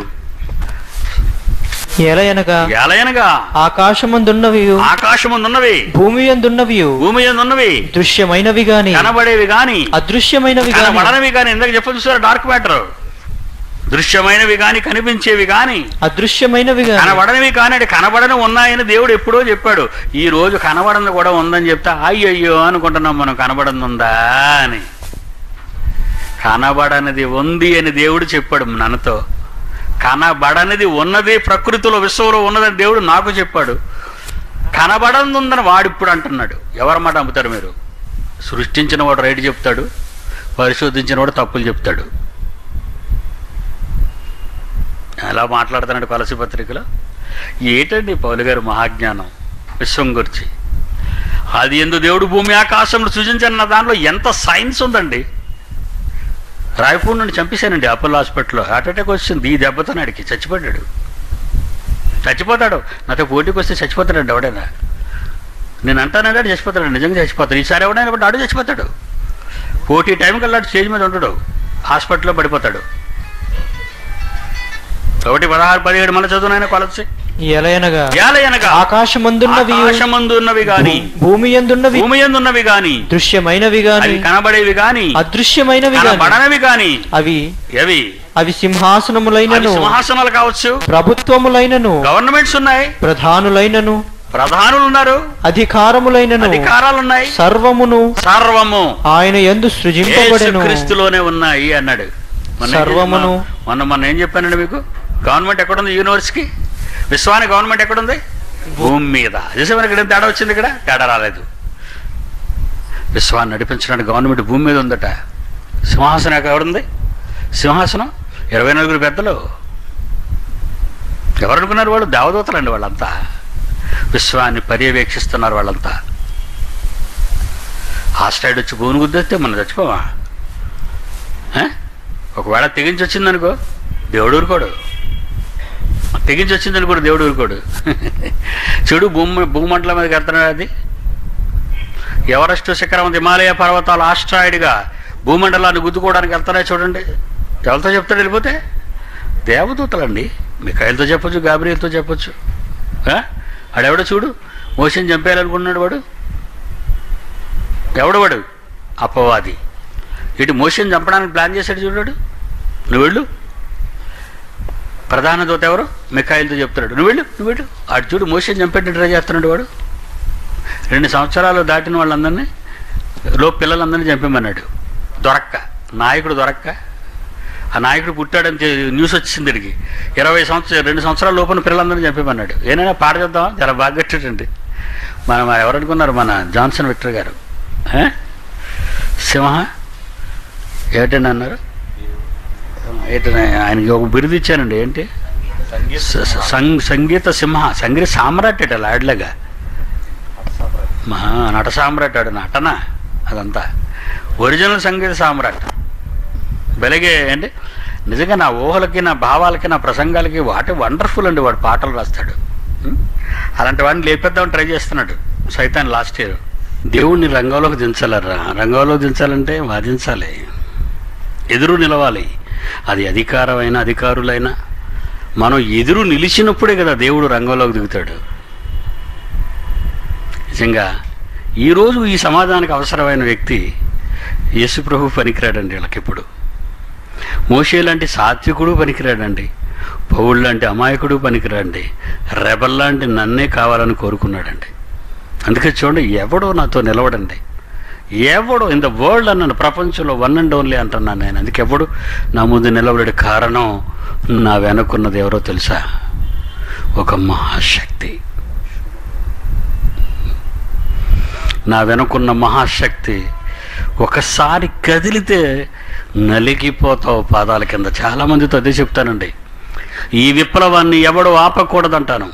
ఎలయనగా ఎలయనగా ఆకాశమందున్నవి ఆకాశమున్నవి భూమి అందున్నవి భూమి ఉన్నవి దృశ్యమైనవి గాని కనబడేవి గాని అదృశ్యమైనవి గాని కనబడనివి గాని ఇందాక చెప్పదు చూసారా డార్క్ మ్యాటర్ దృశ్యమైనవి గాని కనిపించేవి గాని అదృశ్యమైనవి గాని కనబడనివి కాని అంటే కనబడని ఉన్నాయని దేవుడు ఎప్పుడో చెప్పాడు ఈ రోజు కనబడని కూడా ఉందని చెప్తే అయ్యయ్యో అనుకుంటున్నాం మనం కనబడని ఉందా అని కనబడనిది ఉంది అని దేవుడు చెప్పాడు నన్నతో కనబడనిది ఉన్నది ప్రకృతిలో విశ్వంలో ఉన్నదని దేవుడు నాకు చెప్పాడు కనబడనిది ఉందని వాడు ఇప్పుడు అంటున్నాడు ఎవరి మాట అమ్ముతారు మీరు సృష్టించిన వాడు రైట్ చెప్తాడు పరిశోధించిన వాడు తప్పులు చెప్తాడు ఎలా మాట్లాడుతున్నాడు కలసి పత్రికలో ఏటండి పౌలు గారు మహాజ్ఞానం విశ్వం గురించి అది ఎందు దేవుడు భూమి ఆకాశంలో సృజించిన దాంట్లో ఎంత సైన్స్ ఉందండి రాయపూర్ నుండి చంపేశానండి అపోలో హాస్పిటల్లో హార్ట్ అటాక్ వచ్చింది ఈ దెబ్బతో నాడికి చచ్చిపోయాడు చచ్చిపోతాడు నాతో పోటీకి వస్తే చచ్చిపోతాడండి ఎవడైనా నేను అంటానంటే చచ్చిపోతాడు నిజంగా చచ్చిపోతాడు ఈసారి ఎవడైనా బట్టి ఆడు చచ్చిపోతాడు పోటీ టైంకి వెళ్ళాడు స్టేజ్ మీద ఉంటాడు హాస్పిటల్లో పడిపోతాడు ఒకటి పదహారు పదిహేడు మన చదువునైనా కొలసి ఎలయనగా ఏలయనగా ఆకాశమందున్నవి ఆకాశమందున్నవి గాని భూమి ఎందున్నవి భూమి ఎందున్నవి గాని దృశ్యమైనవి గాని అవి కనబడేవి గాని అదృశ్యమైనవి గాని కనబడనవి గాని అవి ఎవి అవి అవి సింహాసనములైనను సింహాసనాలు కావచ్చు ప్రభుత్వములైనను గవర్నమెంట్స్ ఉన్నాయి ప్రధానులైనను ప్రధానులు ఉన్నారు అధికారములైనను అధికారాలు ఉన్నాయి సర్వమును సర్వము ఆయన యందు సృజింపబడెను క్రీస్తులోనే ఉన్నాయి అన్నాడు మొన్న ఏం సర్వమును. చెప్పాను? మొన్న మొన్న ఏం చెప్పానండి మీకు గవర్నమెంట్ ఎక్కడుంది యూనివర్సిటీకి విశ్వానికి గవర్నమెంట్ ఎక్కడుంది భూమి మీద చూసామని ఇక్కడ ఏం తేడా వచ్చింది ఇక్కడ తేడా రాలేదు విశ్వాన్ని నడిపించడానికి గవర్నమెంట్ భూమి మీద ఉందట సింహాసనం ఎవరుంది సింహాసనం ఇరవై నలుగురు పెద్దలు ఎవరు అనుకున్నారు వాళ్ళు దేవదూతలండి వాళ్ళంతా విశ్వాన్ని పర్యవేక్షిస్తున్నారు వాళ్ళంతా ఆస్ట్రాయిడ్ వచ్చి భూమిని గుద్దేస్తే మనం చచ్చిపోవా ఆ? ఒకవేళ తెగించి వచ్చిందనుకో దేవుడు ఊరుకోడు తెగించి వచ్చిందని కూడా దేవుడు ఊరుకోడు చెడు భూమి భూమండలం మీదకి వెళ్తున్నాడు అది ఎవరెస్ట్ శిఖరం హిమాలయ పర్వతాలు ఆస్ట్రాయిడ్గా భూమండలాన్ని గుద్దుకోవడానికి వెళ్తున్నాయి చూడండి ఎవరితో చెప్తాడు వెళ్ళిపోతే దేవదూతలండి మికాయలతో చెప్పొచ్చు గాబ్రియల్తో చెప్పొచ్చు ఆ? ఆడెవడో చూడు మోషన్ చంపేయాలనుకున్నాడు వాడు ఎవడు వాడు అపవాది ఇటు మోషన్ చంపడానికి ప్లాన్ చేశాడు చూడాడు నువ్వు వెళ్ళు ప్రధాన దూత ఎవరు మికాయిల్తో చెప్తున్నాడు నువ్వు వెళ్ళు నువ్వు వెళ్ళు అటు చూడు మోషన్ చంపేట్టు ట్రై చేస్తున్నాడు వాడు రెండు సంవత్సరాలు దాటిన వాళ్ళందరినీ లో పిల్లలందరినీ చంపేమన్నాడు దొరక్క నాయకుడు దొరక్క ఆ నాయకుడు పుట్టాడని తె- న్యూస్ వచ్చింది ఇడికి ఇరవై సంవత్సరాలు రెండు సంవత్సరాల లోపల పిల్లలందరినీ చంపేమన్నాడు ఏమైనా పాట చేద్దాం చాలా బాగా కట్టాడండి మన మన ఎవరు అనుకున్నారు మన జాన్సన్ విక్టర్ గారు ఆ? సింహ ఏమిటండి అన్నారు ఏంటనే ఆయనకి ఒక బిరుదు ఇచ్చానండి ఏంటి సంగీత స- స- సం- సంగీత సింహ సంగీత సామ్రాట్ ఇట లాడ్లగా మహా నట సామ్రాట్ ఆడు నటన అదంతా ఒరిజినల్ సంగీత సామ్రాట్ వెలగే అంటే నిజంగా నా ఊహలకి నా భావాలకి నా ప్రసంగాలకి వాటి వండర్ఫుల్ అండి వాడు పాటలు రాస్తాడు ఉం? అలాంటి వాడిని లేపేద్దామని ట్రై చేస్తున్నాడు సైతాన్ లాస్ట్ ఇయర్ దేవుణ్ణి రంగంలోకి దించాలరా రంగంలోకి దించాలంటే వాదించాలి ఎదురు నిలవాలి అది అధికారమైన అధికారులైనా మనం ఎదురు నిలిచినప్పుడే కదా దేవుడు రంగంలోకి దిగుతాడు నిజంగా ఈరోజు ఈ సమాజానికి అవసరమైన వ్యక్తి యేసుప్రభు పనికిరాడండి వీళ్ళకి ఇప్పుడు మోషే లాంటి సాత్వికుడు పనికిరాడండి పౌళ్ళు లాంటి అమాయకుడు పనికిరాడండి రెబల్ లాంటి నన్నే కావాలని కోరుకున్నాడండి అందుకే చూడండి ఎవడో నాతో నిలవడండి ఎవడో ఇన్ ద వరల్డ్ అన్నాను ప్రపంచంలో వన్ అండ్ ఓన్లీ అంటున్నాను నేను అందుకే ఎవడు నా ముందు నిలబడే కారణం నా వెనుకున్నది ఎవరో తెలుసా ఒక మహాశక్తి నా వెనుకున్న మహాశక్తి ఒకసారి కదిలితే నలిగిపోతావు పాదాల కింద చాలామందితో అదే చెప్తానండి ఈ విప్లవాన్ని ఎవడు ఆపకూడదంటాను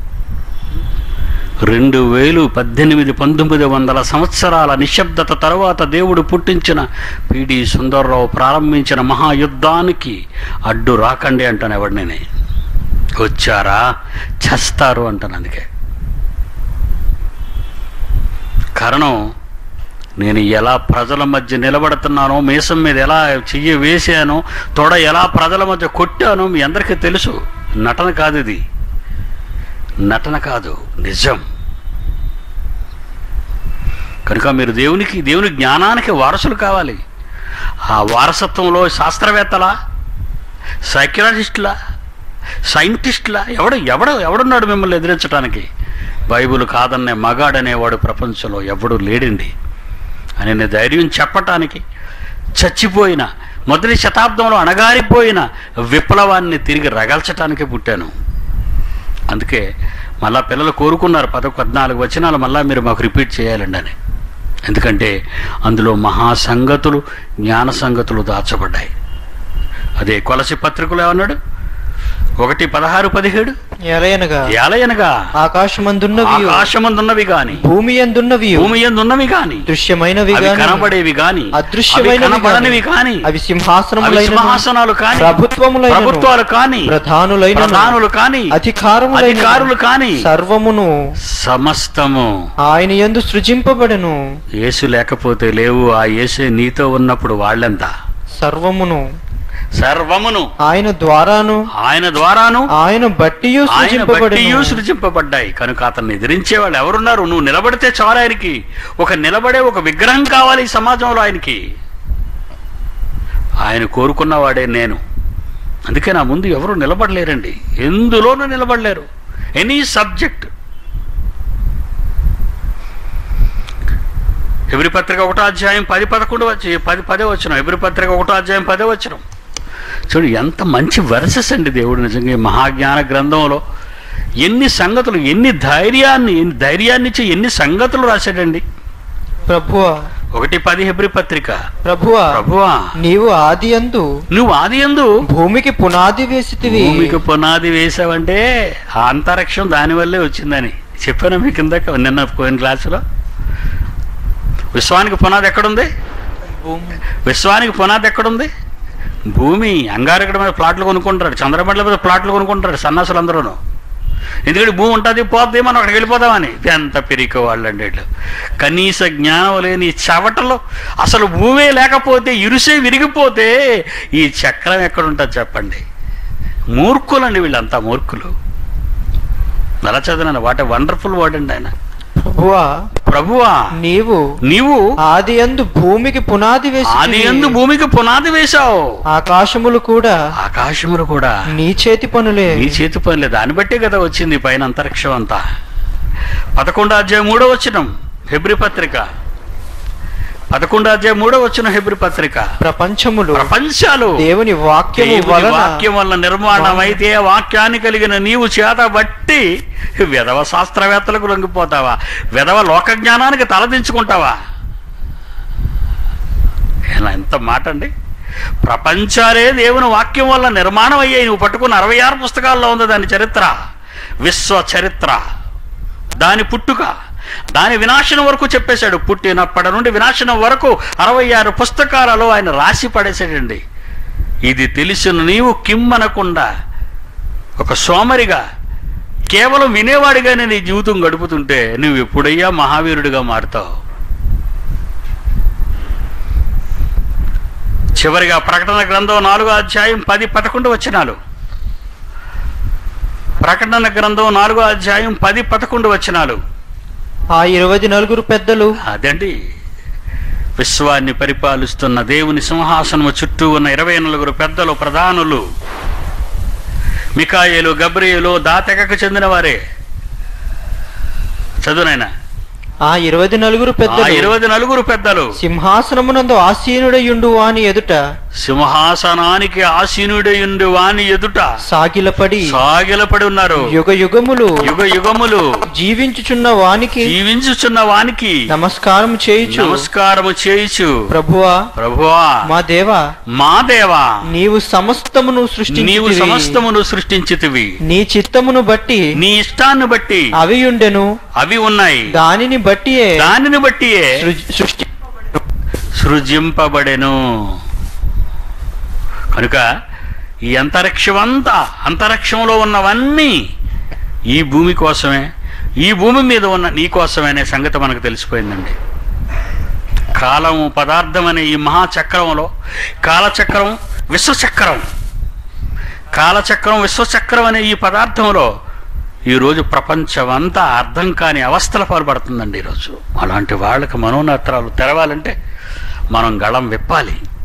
రెండు వేలు పద్దెనిమిది పంతొమ్మిది వందల సంవత్సరాల నిశ్శబ్దత తర్వాత దేవుడు పుట్టించిన పిడి సుందర్రావు ప్రారంభించిన మహాయుద్ధానికి అడ్డు రాకండి అంటాను ఎవడిని వచ్చారా చస్తారు అంటాను అందుకే కారణం నేను ఎలా ప్రజల మధ్య నిలబడుతున్నానో మీసం మీద ఎలా చెయ్యి వేసానో తొడ ఎలా ప్రజల మధ్య కొట్టానో మీ అందరికీ తెలుసు నటన కాదు ఇది నటన కాదు నిజం కనుక మీరు దేవునికి దేవుని జ్ఞానానికి వారసులు కావాలి ఆ వారసత్వంలో శాస్త్రవేత్తలా సైకియాలజిస్టులా సైంటిస్టులా ఎవడు ఎవడు ఎవడున్నాడు మిమ్మల్ని ఎదిరించడానికి బైబిల్ కాదన్నే మగాడనేవాడు ప్రపంచంలో ఎవడు లేడండి అని నేను ధైర్యం చెప్పటానికి చచ్చిపోయిన మొదటి శతాబ్దంలో అణగారిపోయిన విప్లవాన్ని తిరిగి రగల్చటానికి పుట్టాను అందుకే మళ్ళా పిల్లలు కోరుకున్నారు పద పద్నాలుగు వచనాలు మళ్ళా మీరు మాకు రిపీట్ చేయాలండి అని ఎందుకంటే అందులో మహా సంగతులు జ్ఞాన సంగతులు దాచబడ్డాయి అదే కొలసి పత్రికలు ఏమన్నాడు ఒకటి పదహారు పదిహేడు ఎలయనగా ఏలయనగా ఆకాశమందున్నవి ఆకాశమందున్నవి గాని భూమి ఎందున్నవి భూమి ఎందున్నవి గాని దృశ్యమైనవి అవి గాని కనబడేవి గాని అవి అదృశ్యమైనవి కనబడనివి కాని అవి అవి సింహాసనములైన సింహాసనాలు కాని ప్రభుత్వములైన ప్రభుత్వాలు కాని ప్రధానులైన ప్రధానులు కాని అధికారములైన అధికారులు కాని సర్వమును సమస్తము ఆయన యందు సృజింపబడెను యేసు లేకపోతే లేవు ఆ యేసే నీతో ఉన్నప్పుడు వాళ్ళెంత సర్వమును సర్వమును ఆయన ద్వారాను ఆయన ద్వారాను ఆయన బట్టియు ఆయన బట్టియు సృజింపబడెను సృజింపబడ్డాయి కనుక అతన్ని ఎదిరించే వాళ్ళు ఎవరున్నారు నువ్వు నిలబడితే చాలు ఆయనకి ఒక నిలబడే ఒక విగ్రహం కావాలి ఈ సమాజంలో ఆయనకి ఆయన కోరుకున్నవాడే నేను అందుకే నా ముందు ఎవరు నిలబడలేరండి ఎందులోనూ నిలబడలేరు ఎనీ సబ్జెక్ట్ ఎవరి పత్రిక ఒకటో అధ్యాయం పది పదకొండు వచ్చి పది పదే వచ్చిన ఎవరి పత్రిక ఒకటో అధ్యాయం పదే వచ్చిన చూడు ఎంత మంచి వెరసెస్ అండి దేవుడు నిజంగా ఈ మహాజ్ఞాన గ్రంథంలో ఎన్ని సంగతులు ఎన్ని ధైర్యాన్ని ఎన్ని ధైర్యాన్ని ఇచ్చి ఎన్ని సంగతులు రాశాడండి ప్రభువా ఒకటి పది హెబ్రి పత్రిక ప్రభువా ప్రభువా నీవు ఆది అందు నువ్వు ఆది ఎందు భూమికి పునాది వేసితివి భూమికి పునాది వేసావంటే ఆ అంతరిక్షం దానివల్లే వచ్చిందని చెప్పాను మీకు ఇందాక నిన్న పోయిన క్లాసులో విశ్వానికి పునాది ఎక్కడుంది భూమి విశ్వానికి పునాది ఎక్కడుంది భూమి అంగారకుడి మీద ప్లాట్లు కొనుక్కుంటారు చంద్రమండల మీద ప్లాట్లు కొనుక్కుంటారు సన్నాసులు అందరూను ఎందుకంటే భూమి ఉంటుంది పోద్ది మనం అక్కడికి వెళ్ళిపోదామని ఎంత పెరిగి వాళ్ళండి వీళ్ళు కనీస జ్ఞానం లేని ఈ చవటలో అసలు భూమే లేకపోతే ఇరుసే విరిగిపోతే ఈ చక్రం ఎక్కడుంటుంది చెప్పండి మూర్ఖులండి వీళ్ళంతా మూర్ఖులు ఎలా చదివినాను వాట్ వండర్ఫుల్ వర్డ్ అండి ఆయన ప్రభువా ప్రభువా నీవు నీవు ఆది అందు భూమికి పునాది వేసి ఆది ఎందు భూమికి పునాది వేశావు ఆకాశములు కూడా ఆకాశములు కూడా నీ చేతి పనులే నీ చేతి పనిలే దాన్ని బట్టే కదా వచ్చింది పైన అంతరిక్షం అంతా పదకొండో అధ్యాయం మూడో వచ్చినం హెబ్రి పత్రిక పదకొండో అధ్యాయం మూడో వచ్చిన హెబ్రి పత్రిక ప్రపంచములు ప్రపంచాలు దేవుని వాక్యము దేవుని వలన వాక్యం వల్ల నిర్మాణం అయితే ఆ వాక్యాన్ని కలిగిన నీవు చేత బట్టి విధవ శాస్త్రవేత్తలకు లొంగిపోతావా విధవ లోక జ్ఞానానికి తలదించుకుంటావా ఎలా ఎంత మాట అండి ప్రపంచాలే దేవుని వాక్యం వల్ల నిర్మాణం అయ్యాయి నువ్వు పట్టుకున్న అరవై ఆరు పుస్తకాల్లో ఉంది దాని చరిత్ర విశ్వ చరిత్ర దాని పుట్టుక దాని వినాశనం వరకు చెప్పేశాడు పుట్టినప్పటి నుండి వినాశనం వరకు అరవై ఆరు పుస్తకాలలో ఆయన రాసి పడేశాడండి ఇది తెలిసిన నీవు కిమ్మనకుండా ఒక సోమరిగా కేవలం వినేవాడిగానే నీ జీవితం గడుపుతుంటే నువ్వు ఎప్పుడయ్యా మహావీరుడిగా మారుతావు చివరిగా ప్రకటన గ్రంథం నాలుగో అధ్యాయం పది పదకొండు వచనాలు ప్రకటన గ్రంథం నాలుగో అధ్యాయం పది పదకొండు వచనాలు ఆ ఇరవై నలుగురు పెద్దలు అదండి విశ్వాన్ని పరిపాలిస్తున్న దేవుని సింహాసనము చుట్టూ ఉన్న ఇరవై నలుగురు పెద్దలు ప్రధానులు మికాయేలు గబ్రియేలు దాతెగకు చెందిన వారే చదువునైనా ఆ ఇరవై నలుగురు ఆ పెద్దలు ఇరవై నలుగురు పెద్దలు సింహాసనమునందు ఆసీనుడయుండు వాని ఎదుట సింహాసనానికి ఆసీనుడయుండి వాని ఎదుట సాగిలపడి సాగిలపడి ఉన్నారు యుగ యుగములు యుగ యుగములు జీవించుచున్న వానికి జీవించుచున్న వానికి నమస్కారం చేయుచు నమస్కారము చేయుచు ప్రభువా ప్రభువా మా దేవా మా దేవా నీవు సమస్తమును నీవు సృష్టించి సమస్తమును సృష్టించితివి నీ చిత్తమును బట్టి నీ ఇష్టాన్ని బట్టి అవియుండెను అవి ఉన్నాయి దానిని బట్టియే దానిని బట్టియే సృ- సృష్టి సృజింపబడెను కనుక ఈ అంతరిక్షమంతా అంతరిక్షంలో ఉన్నవన్నీ ఈ భూమి కోసమే ఈ భూమి మీద ఉన్న నీ కోసమే అనే సంగతి మనకు తెలిసిపోయిందండి కాలము పదార్థం అనే ఈ మహాచక్రంలో కాలచక్రం విశ్వచక్రం కాలచక్రం విశ్వచక్రం అనే ఈ పదార్థంలో ఈరోజు ప్రపంచమంతా అర్థం కాని అవస్థల పాల్పడుతుందండి ఈరోజు అలాంటి వాళ్ళకి మనోనేత్రాలు తెరవాలంటే మనం గళం విప్పాలి